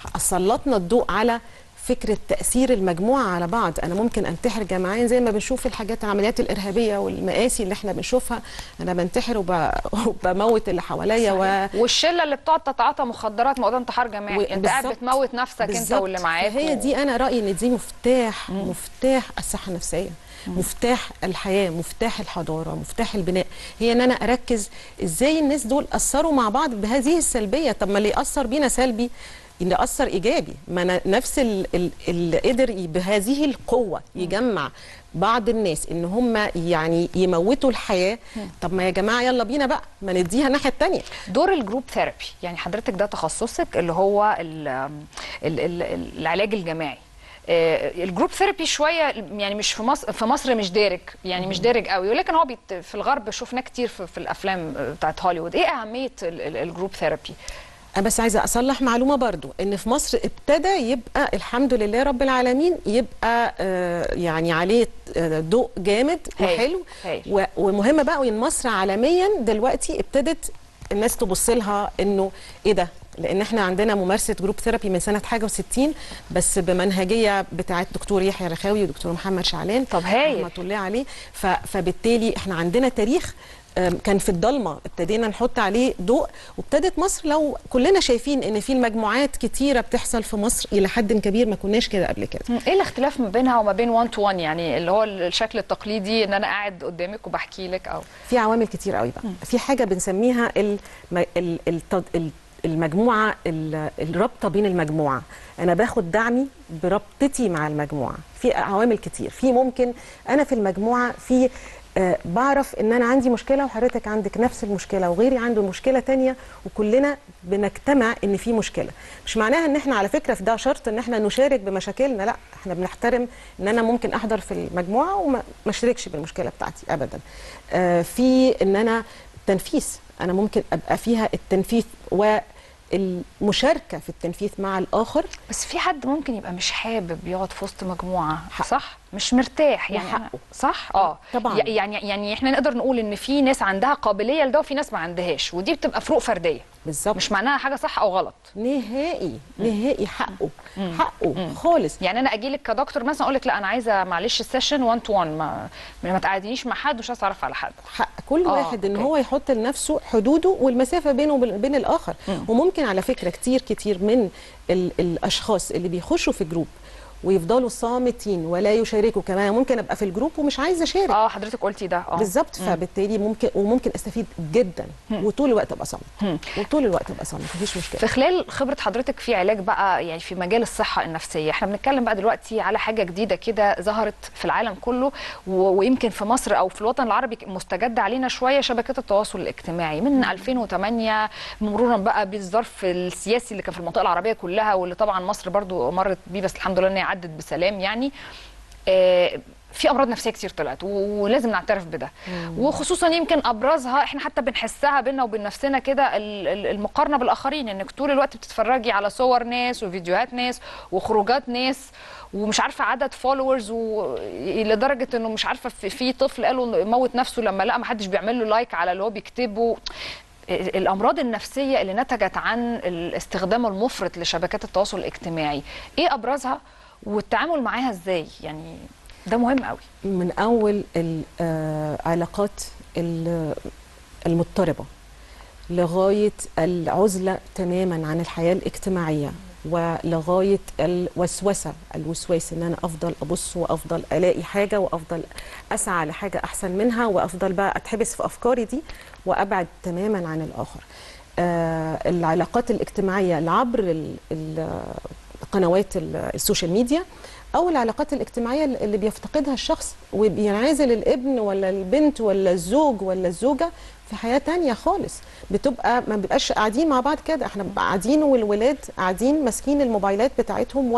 [SPEAKER 15] سلطنا الضوء على فكره تاثير المجموعه على بعض انا ممكن انتحر جماعيا زي ما بنشوف الحاجات العمليات الارهابيه والمآسي اللي احنا بنشوفها انا بنتحر وب... وبموت اللي حواليا و...
[SPEAKER 1] والشله اللي بتقعد تتعاطى مخدرات ما هو ده انتحار جماعي انت قاعد
[SPEAKER 15] بالظبط.
[SPEAKER 1] بتموت نفسك انت
[SPEAKER 15] بالظبط.
[SPEAKER 1] واللي معاك
[SPEAKER 15] هي
[SPEAKER 1] و-
[SPEAKER 15] دي انا رايي ان دي مفتاح مفتاح الصحه النفسيه مفتاح الحياه مفتاح الحضاره مفتاح البناء هي ان انا اركز ازاي الناس دول اثروا مع بعض بهذه السلبيه طب ما اللي اثر بينا سلبي اللي اثر ايجابي ما أنا نفس ال- ال- اللي قدر ي- بهذه القوه يجمع بعض الناس ان هم يعني يموتوا الحياه طب ما يا جماعه يلا بينا بقى ما نديها الناحيه الثانيه
[SPEAKER 1] دور الجروب ثيرابي يعني حضرتك ده تخصصك اللي هو ال ال ال العلاج الجماعي آه، الجروب ثيرابي شويه يعني مش في مصر في مصر مش دارج يعني مش دارج قوي ولكن هو بيت في الغرب شفناه كتير في, في الافلام بتاعت هوليوود ايه اهميه ال- ال- الجروب ثيرابي
[SPEAKER 15] أنا بس عايزه اصلح معلومه برضو ان في مصر ابتدى يبقى الحمد لله رب العالمين يبقى آه يعني عليه آه، ضوء جامد
[SPEAKER 1] هايل.
[SPEAKER 15] وحلو
[SPEAKER 1] هايل.
[SPEAKER 15] و- ومهم بقى وان مصر عالميا دلوقتي ابتدت الناس تبص لها انه ايه ده لان احنا عندنا ممارسه جروب ثيرابي من سنه حاجه و60 بس بمنهجيه بتاعه دكتور يحيى رخاوي ودكتور محمد شعلان
[SPEAKER 1] طب هايل.
[SPEAKER 15] رحمه الله عليه ف- فبالتالي احنا عندنا تاريخ آم، كان في الضلمه ابتدينا نحط عليه ضوء وابتدت مصر لو كلنا شايفين ان في المجموعات كتيره بتحصل في مصر الى حد كبير ما كناش كده قبل كده
[SPEAKER 1] ايه الاختلاف ما بينها وما بين 1 تو 1 يعني اللي هو الشكل التقليدي ان انا قاعد قدامك وبحكي لك او
[SPEAKER 15] في عوامل كتير قوي بقى في حاجه بنسميها ال ال ال المجموعه ال- الرابطه بين المجموعه انا باخد دعمي بربطتي مع المجموعه في عوامل كتير في ممكن انا في المجموعه في آه، بعرف ان انا عندي مشكله وحضرتك عندك نفس المشكله وغيري عنده مشكله تانية وكلنا بنجتمع ان في مشكله مش معناها ان احنا على فكره في ده شرط ان احنا نشارك بمشاكلنا لا احنا بنحترم ان انا ممكن احضر في المجموعه وما ما اشاركش بالمشكله بتاعتي ابدا آه، في ان انا تنفيذ انا ممكن ابقى فيها التنفيذ والمشاركه في التنفيذ مع الاخر
[SPEAKER 1] بس في حد ممكن يبقى مش حابب يقعد في وسط مجموعه صح مش مرتاح يعني
[SPEAKER 15] وحقه.
[SPEAKER 1] أنا- صح اه
[SPEAKER 15] طبعاً.
[SPEAKER 1] ي- يعني يعني احنا نقدر نقول ان في ناس عندها قابليه لده وفي ناس ما عندهاش ودي بتبقى فروق فرديه
[SPEAKER 15] بالظبط
[SPEAKER 1] مش معناها حاجه صح او غلط
[SPEAKER 15] نهائي نهائي حقه حقه خالص
[SPEAKER 1] يعني انا اجي لك كدكتور مثلا اقول لك لا انا عايزه معلش السيشن 1 تو 1 ما ما تقعدينيش مع حد مش عايزه اتعرف على حد
[SPEAKER 15] حق كل
[SPEAKER 1] آه،
[SPEAKER 15] واحد ان
[SPEAKER 1] أوكي.
[SPEAKER 15] هو يحط لنفسه حدوده والمسافه بينه وبين الاخر وممكن على فكره كتير كتير من ال الاشخاص اللي بيخشوا في جروب ويفضلوا صامتين ولا يشاركوا كمان ممكن ابقى في الجروب ومش عايزه اشارك
[SPEAKER 1] اه حضرتك قلتي ده اه
[SPEAKER 15] بالظبط
[SPEAKER 1] مم.
[SPEAKER 15] فبالتالي ممكن وممكن استفيد جدا وطول الوقت ابقى صامت وطول الوقت ابقى صامت مفيش مشكله
[SPEAKER 1] في خلال خبرة حضرتك في علاج بقى يعني في مجال الصحة النفسية احنا بنتكلم بقى دلوقتي على حاجة جديدة كده ظهرت في العالم كله و- ويمكن في مصر او في الوطن العربي مستجد علينا شوية شبكات التواصل الاجتماعي من 2008 مرورا بقى بالظرف السياسي اللي كان في المنطقة العربية كلها واللي طبعا مصر برضو مرت بيه بس الحمد لله ان هي عدت بسلام يعني آه، في امراض نفسيه كتير طلعت و- ولازم نعترف بده وخصوصا يمكن ابرزها احنا حتى بنحسها بينا وبين نفسنا كده ال- ال- المقارنه بالاخرين انك طول الوقت بتتفرجي على صور ناس وفيديوهات ناس وخروجات ناس ومش عارفه عدد فولورز لدرجه انه مش عارفه في, في طفل قالوا موت نفسه لما لقى ما حدش بيعمل له لايك على اللي هو بيكتبه الامراض النفسيه اللي نتجت عن الاستخدام المفرط لشبكات التواصل الاجتماعي ايه ابرزها والتعامل معاها ازاي يعني ده مهم قوي
[SPEAKER 15] من اول العلاقات ال- المضطربه لغايه العزله تماما عن الحياه الاجتماعيه ولغايه الوسوسه الوسواس ان انا افضل ابص وافضل الاقي حاجه وافضل اسعى لحاجه احسن منها وافضل بقى اتحبس في افكاري دي وابعد تماما عن الاخر آه العلاقات الاجتماعيه عبر ال- ال- قنوات ال- السوشيال ميديا او العلاقات الاجتماعيه اللي بيفتقدها الشخص وبينعزل الابن ولا البنت ولا الزوج ولا الزوجه في حياه تانية خالص بتبقى ما بيبقاش قاعدين مع بعض كده احنا بنبقى قاعدين والولاد قاعدين ماسكين الموبايلات بتاعتهم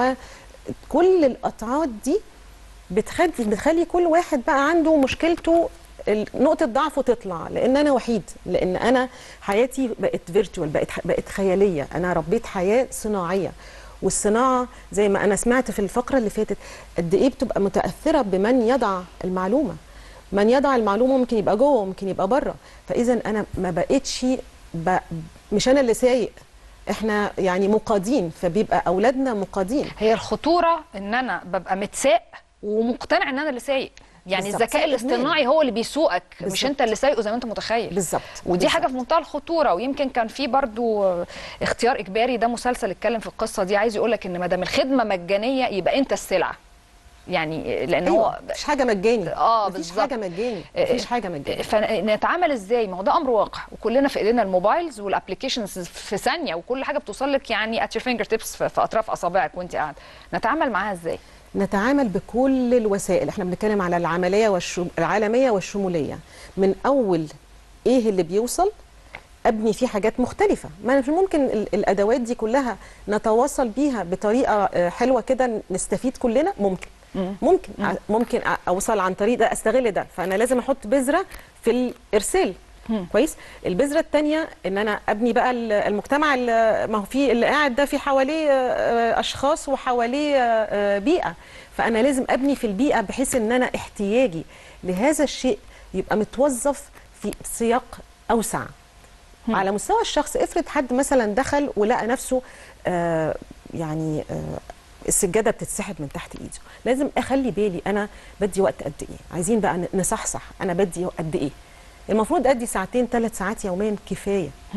[SPEAKER 15] وكل القطعات دي بتخلي بتخلي كل واحد بقى عنده مشكلته ال- نقطة ضعفه تطلع لأن أنا وحيد لأن أنا حياتي بقت فيرتوال بقت بقت خيالية أنا ربيت حياة صناعية والصناعة زي ما أنا سمعت في الفقرة اللي فاتت قد إيه بتبقى متأثرة بمن يضع المعلومة من يضع المعلومة ممكن يبقى جوه وممكن يبقى بره فإذا أنا ما بقتش ب... مش أنا اللي سايق احنا يعني مقادين فبيبقى اولادنا مقادين
[SPEAKER 1] هي الخطوره ان انا ببقى متساق ومقتنع ان انا اللي سايق يعني
[SPEAKER 15] بالظبط.
[SPEAKER 1] الذكاء
[SPEAKER 15] سايق إدمان.
[SPEAKER 1] الاصطناعي هو اللي بيسوقك مش
[SPEAKER 15] بالظبط.
[SPEAKER 1] انت اللي سايقه زي ما انت متخيل
[SPEAKER 15] بالظبط
[SPEAKER 1] ودي
[SPEAKER 15] بالظبط.
[SPEAKER 1] حاجه في منتهى الخطوره ويمكن كان في برضو آه، اختيار اجباري ده مسلسل اتكلم في القصه دي عايز يقول لك ان ما دام الخدمه مجانيه يبقى انت السلعه يعني لان
[SPEAKER 15] أيوة.
[SPEAKER 1] هو
[SPEAKER 15] مفيش حاجه مجاني
[SPEAKER 1] اه
[SPEAKER 15] مفيش
[SPEAKER 1] بالظبط
[SPEAKER 15] حاجه مجاني مفيش حاجه مجاني
[SPEAKER 1] فنتعامل ازاي ما هو ده امر واقع وكلنا في ايدينا الموبايلز والابلكيشنز في ثانيه وكل حاجه بتوصل لك يعني ات يور فينجر تيبس في في اطراف اصابعك وانت قاعده نتعامل معاها ازاي
[SPEAKER 15] نتعامل بكل الوسائل احنا بنتكلم على العمليه والشم... العالميه والشموليه من اول ايه اللي بيوصل ابني فيه حاجات مختلفه ما أنا ممكن ال- الادوات دي كلها نتواصل بيها بطريقه آه، حلوه كده نستفيد كلنا ممكن ممكن ع- ممكن أ- اوصل عن طريق ده استغل ده فانا لازم احط بذره في الارسال كويس البذره الثانيه ان انا ابني بقى ال- المجتمع ال- ما هو في اللي قاعد ده في حواليه آه، اشخاص وحواليه آه، آه، بيئه فانا لازم ابني في البيئه بحيث ان انا احتياجي لهذا الشيء يبقى متوظف في سياق اوسع على مستوى الشخص افرض حد مثلا دخل ولقى نفسه آه يعني آه السجاده بتتسحب من تحت ايده لازم اخلي بالي انا بدي وقت قد ايه عايزين بقى ن- نصحصح انا بدي قد ايه المفروض ادي ساعتين ثلاث ساعات يوميا كفايه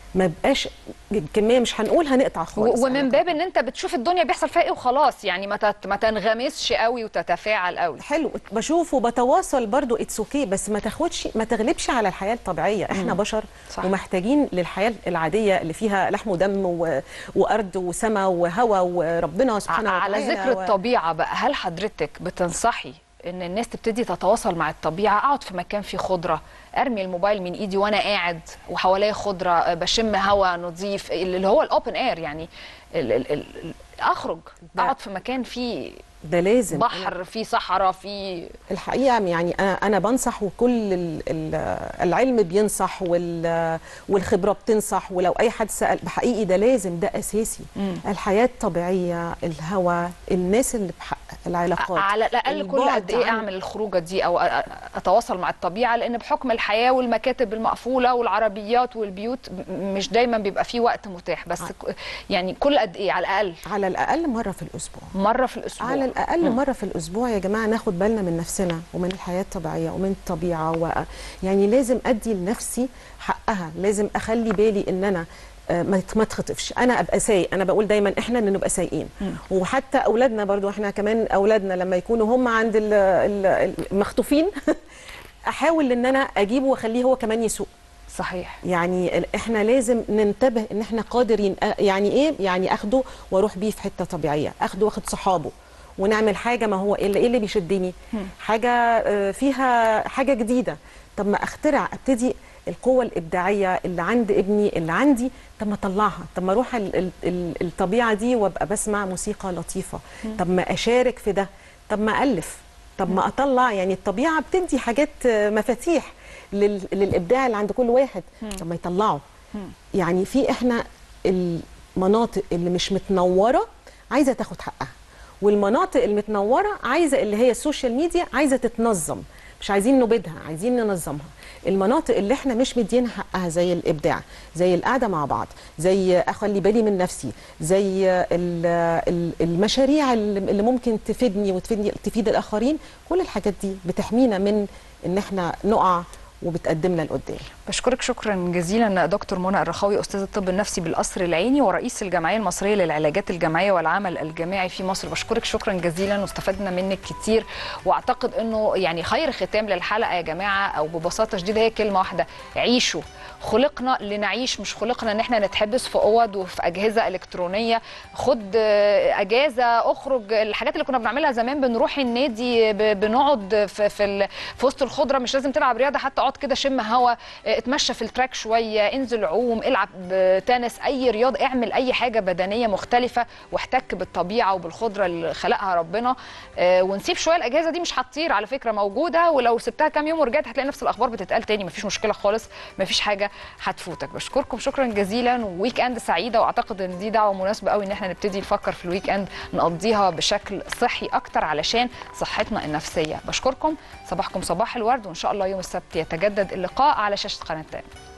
[SPEAKER 15] ما بقاش الكميه مش هنقول هنقطع خالص
[SPEAKER 1] و- ومن باب ان انت بتشوف الدنيا بيحصل فيها ايه وخلاص يعني ما تت- ما تنغمسش قوي وتتفاعل قوي
[SPEAKER 15] حلو بشوف وبتواصل برضو اتس اوكي بس ما تاخدش ما تغلبش على الحياه الطبيعيه احنا
[SPEAKER 1] مم.
[SPEAKER 15] بشر
[SPEAKER 1] صح.
[SPEAKER 15] ومحتاجين للحياه العاديه اللي فيها لحم ودم و... وارض وسماء وهواء وربنا سبحانه وتعالى
[SPEAKER 1] على ذكر
[SPEAKER 15] و-
[SPEAKER 1] الطبيعه بقى هل حضرتك بتنصحي ان الناس تبتدي تتواصل مع الطبيعه اقعد في مكان فيه خضره ارمي الموبايل من ايدي وانا قاعد وحواليا خضره أه، بشم هواء نظيف اللي هو الاوبن اير يعني ال ال ال ال- اخرج اقعد في مكان فيه
[SPEAKER 15] ده لازم
[SPEAKER 1] بحر فيه صحراء فيه
[SPEAKER 15] الحقيقه يعني انا انا بنصح وكل ال- ال- العلم بينصح وال- والخبره بتنصح ولو اي حد سال بحقيقي ده لازم ده اساسي
[SPEAKER 1] مم.
[SPEAKER 15] الحياه الطبيعيه الهواء الناس اللي بحق العلاقات
[SPEAKER 1] على الاقل كل
[SPEAKER 15] البعد
[SPEAKER 1] قد ايه
[SPEAKER 15] عن-
[SPEAKER 1] اعمل الخروجه دي او أ- أ- اتواصل مع الطبيعه لان بحكم الحياه والمكاتب المقفوله والعربيات والبيوت م- مش دايما بيبقى في وقت متاح بس ك- يعني كل قد ايه على الاقل
[SPEAKER 15] على الاقل مره في الاسبوع
[SPEAKER 1] مره في الاسبوع
[SPEAKER 15] على الاقل
[SPEAKER 1] مم.
[SPEAKER 15] مره في الاسبوع يا جماعه ناخد بالنا من نفسنا ومن الحياه الطبيعيه ومن الطبيعه و... يعني لازم ادي لنفسي حقها لازم اخلي بالي ان انا آه، ما ما تخطفش انا ابقى سايق انا بقول دايما احنا اللي نبقى سايقين
[SPEAKER 1] مم.
[SPEAKER 15] وحتى اولادنا برضو احنا كمان اولادنا لما يكونوا هم عند ال- ال- المخطوفين احاول ان انا اجيبه واخليه هو كمان يسوق
[SPEAKER 1] صحيح
[SPEAKER 15] يعني ال- احنا لازم ننتبه ان احنا قادرين أ- يعني ايه يعني اخده واروح بيه في حته طبيعيه اخده واخد صحابه ونعمل حاجه ما هو ايه اللي, إيه اللي بيشدني
[SPEAKER 1] مم.
[SPEAKER 15] حاجه آه، فيها حاجه جديده طب ما اخترع ابتدي القوه الابداعيه اللي عند ابني اللي عندي طب ما اطلعها طب ما اروح ال- ال- ال- الطبيعه دي وابقى بسمع موسيقى لطيفه
[SPEAKER 1] مم.
[SPEAKER 15] طب ما اشارك في ده طب ما الف طب ما اطلع يعني الطبيعه بتدي حاجات آه، مفاتيح لل- للابداع اللي عند كل واحد
[SPEAKER 1] مم.
[SPEAKER 15] طب ما يطلعوا
[SPEAKER 1] مم.
[SPEAKER 15] يعني في احنا المناطق اللي مش متنوره عايزه تاخد حقها والمناطق المتنوره عايزه اللي هي السوشيال ميديا عايزه تتنظم مش عايزين نبيدها عايزين ننظمها المناطق اللي احنا مش مدينها حقها زي الابداع زي القعده مع بعض زي اخلي بالي من نفسي زي ال- ال- المشاريع اللي اللي ممكن تفيدني وتفيدني تفيد الاخرين كل الحاجات دي بتحمينا من ان احنا نقع وبتقدمنا لقدام
[SPEAKER 1] بشكرك شكرا جزيلا دكتور منى الرخاوي استاذ الطب النفسي بالقصر العيني ورئيس الجمعيه المصريه للعلاجات الجماعيه والعمل الجماعي في مصر بشكرك شكرا جزيلا واستفدنا منك كتير واعتقد انه يعني خير ختام للحلقه يا جماعه او ببساطه شديده هي كلمه واحده عيشوا خلقنا لنعيش مش خلقنا ان احنا نتحبس في اوض وفي اجهزه الكترونيه خد آه، اجازه اخرج الحاجات اللي كنا بنعملها زمان بنروح النادي ب- بنقعد في في, ال- في وسط الخضره مش لازم تلعب رياضه حتى اقعد كده شم هوا آه، اتمشى في التراك شويه انزل عوم العب آه، تنس اي رياضه اعمل اي حاجه بدنيه مختلفه واحتك بالطبيعه وبالخضره اللي خلقها ربنا آه، ونسيب شويه الاجازه دي مش هتطير على فكره موجوده ولو سبتها كام يوم ورجعت هتلاقي نفس الاخبار بتتقال تاني مفيش مشكله خالص مفيش حاجه هتفوتك بشكركم شكرا جزيلا وويك اند سعيده واعتقد ان دي دعوه مناسبه قوي ان احنا نبتدي نفكر في الويك اند نقضيها بشكل صحي اكتر علشان صحتنا النفسيه بشكركم صباحكم صباح الورد وان شاء الله يوم السبت يتجدد اللقاء على شاشه قناه تاني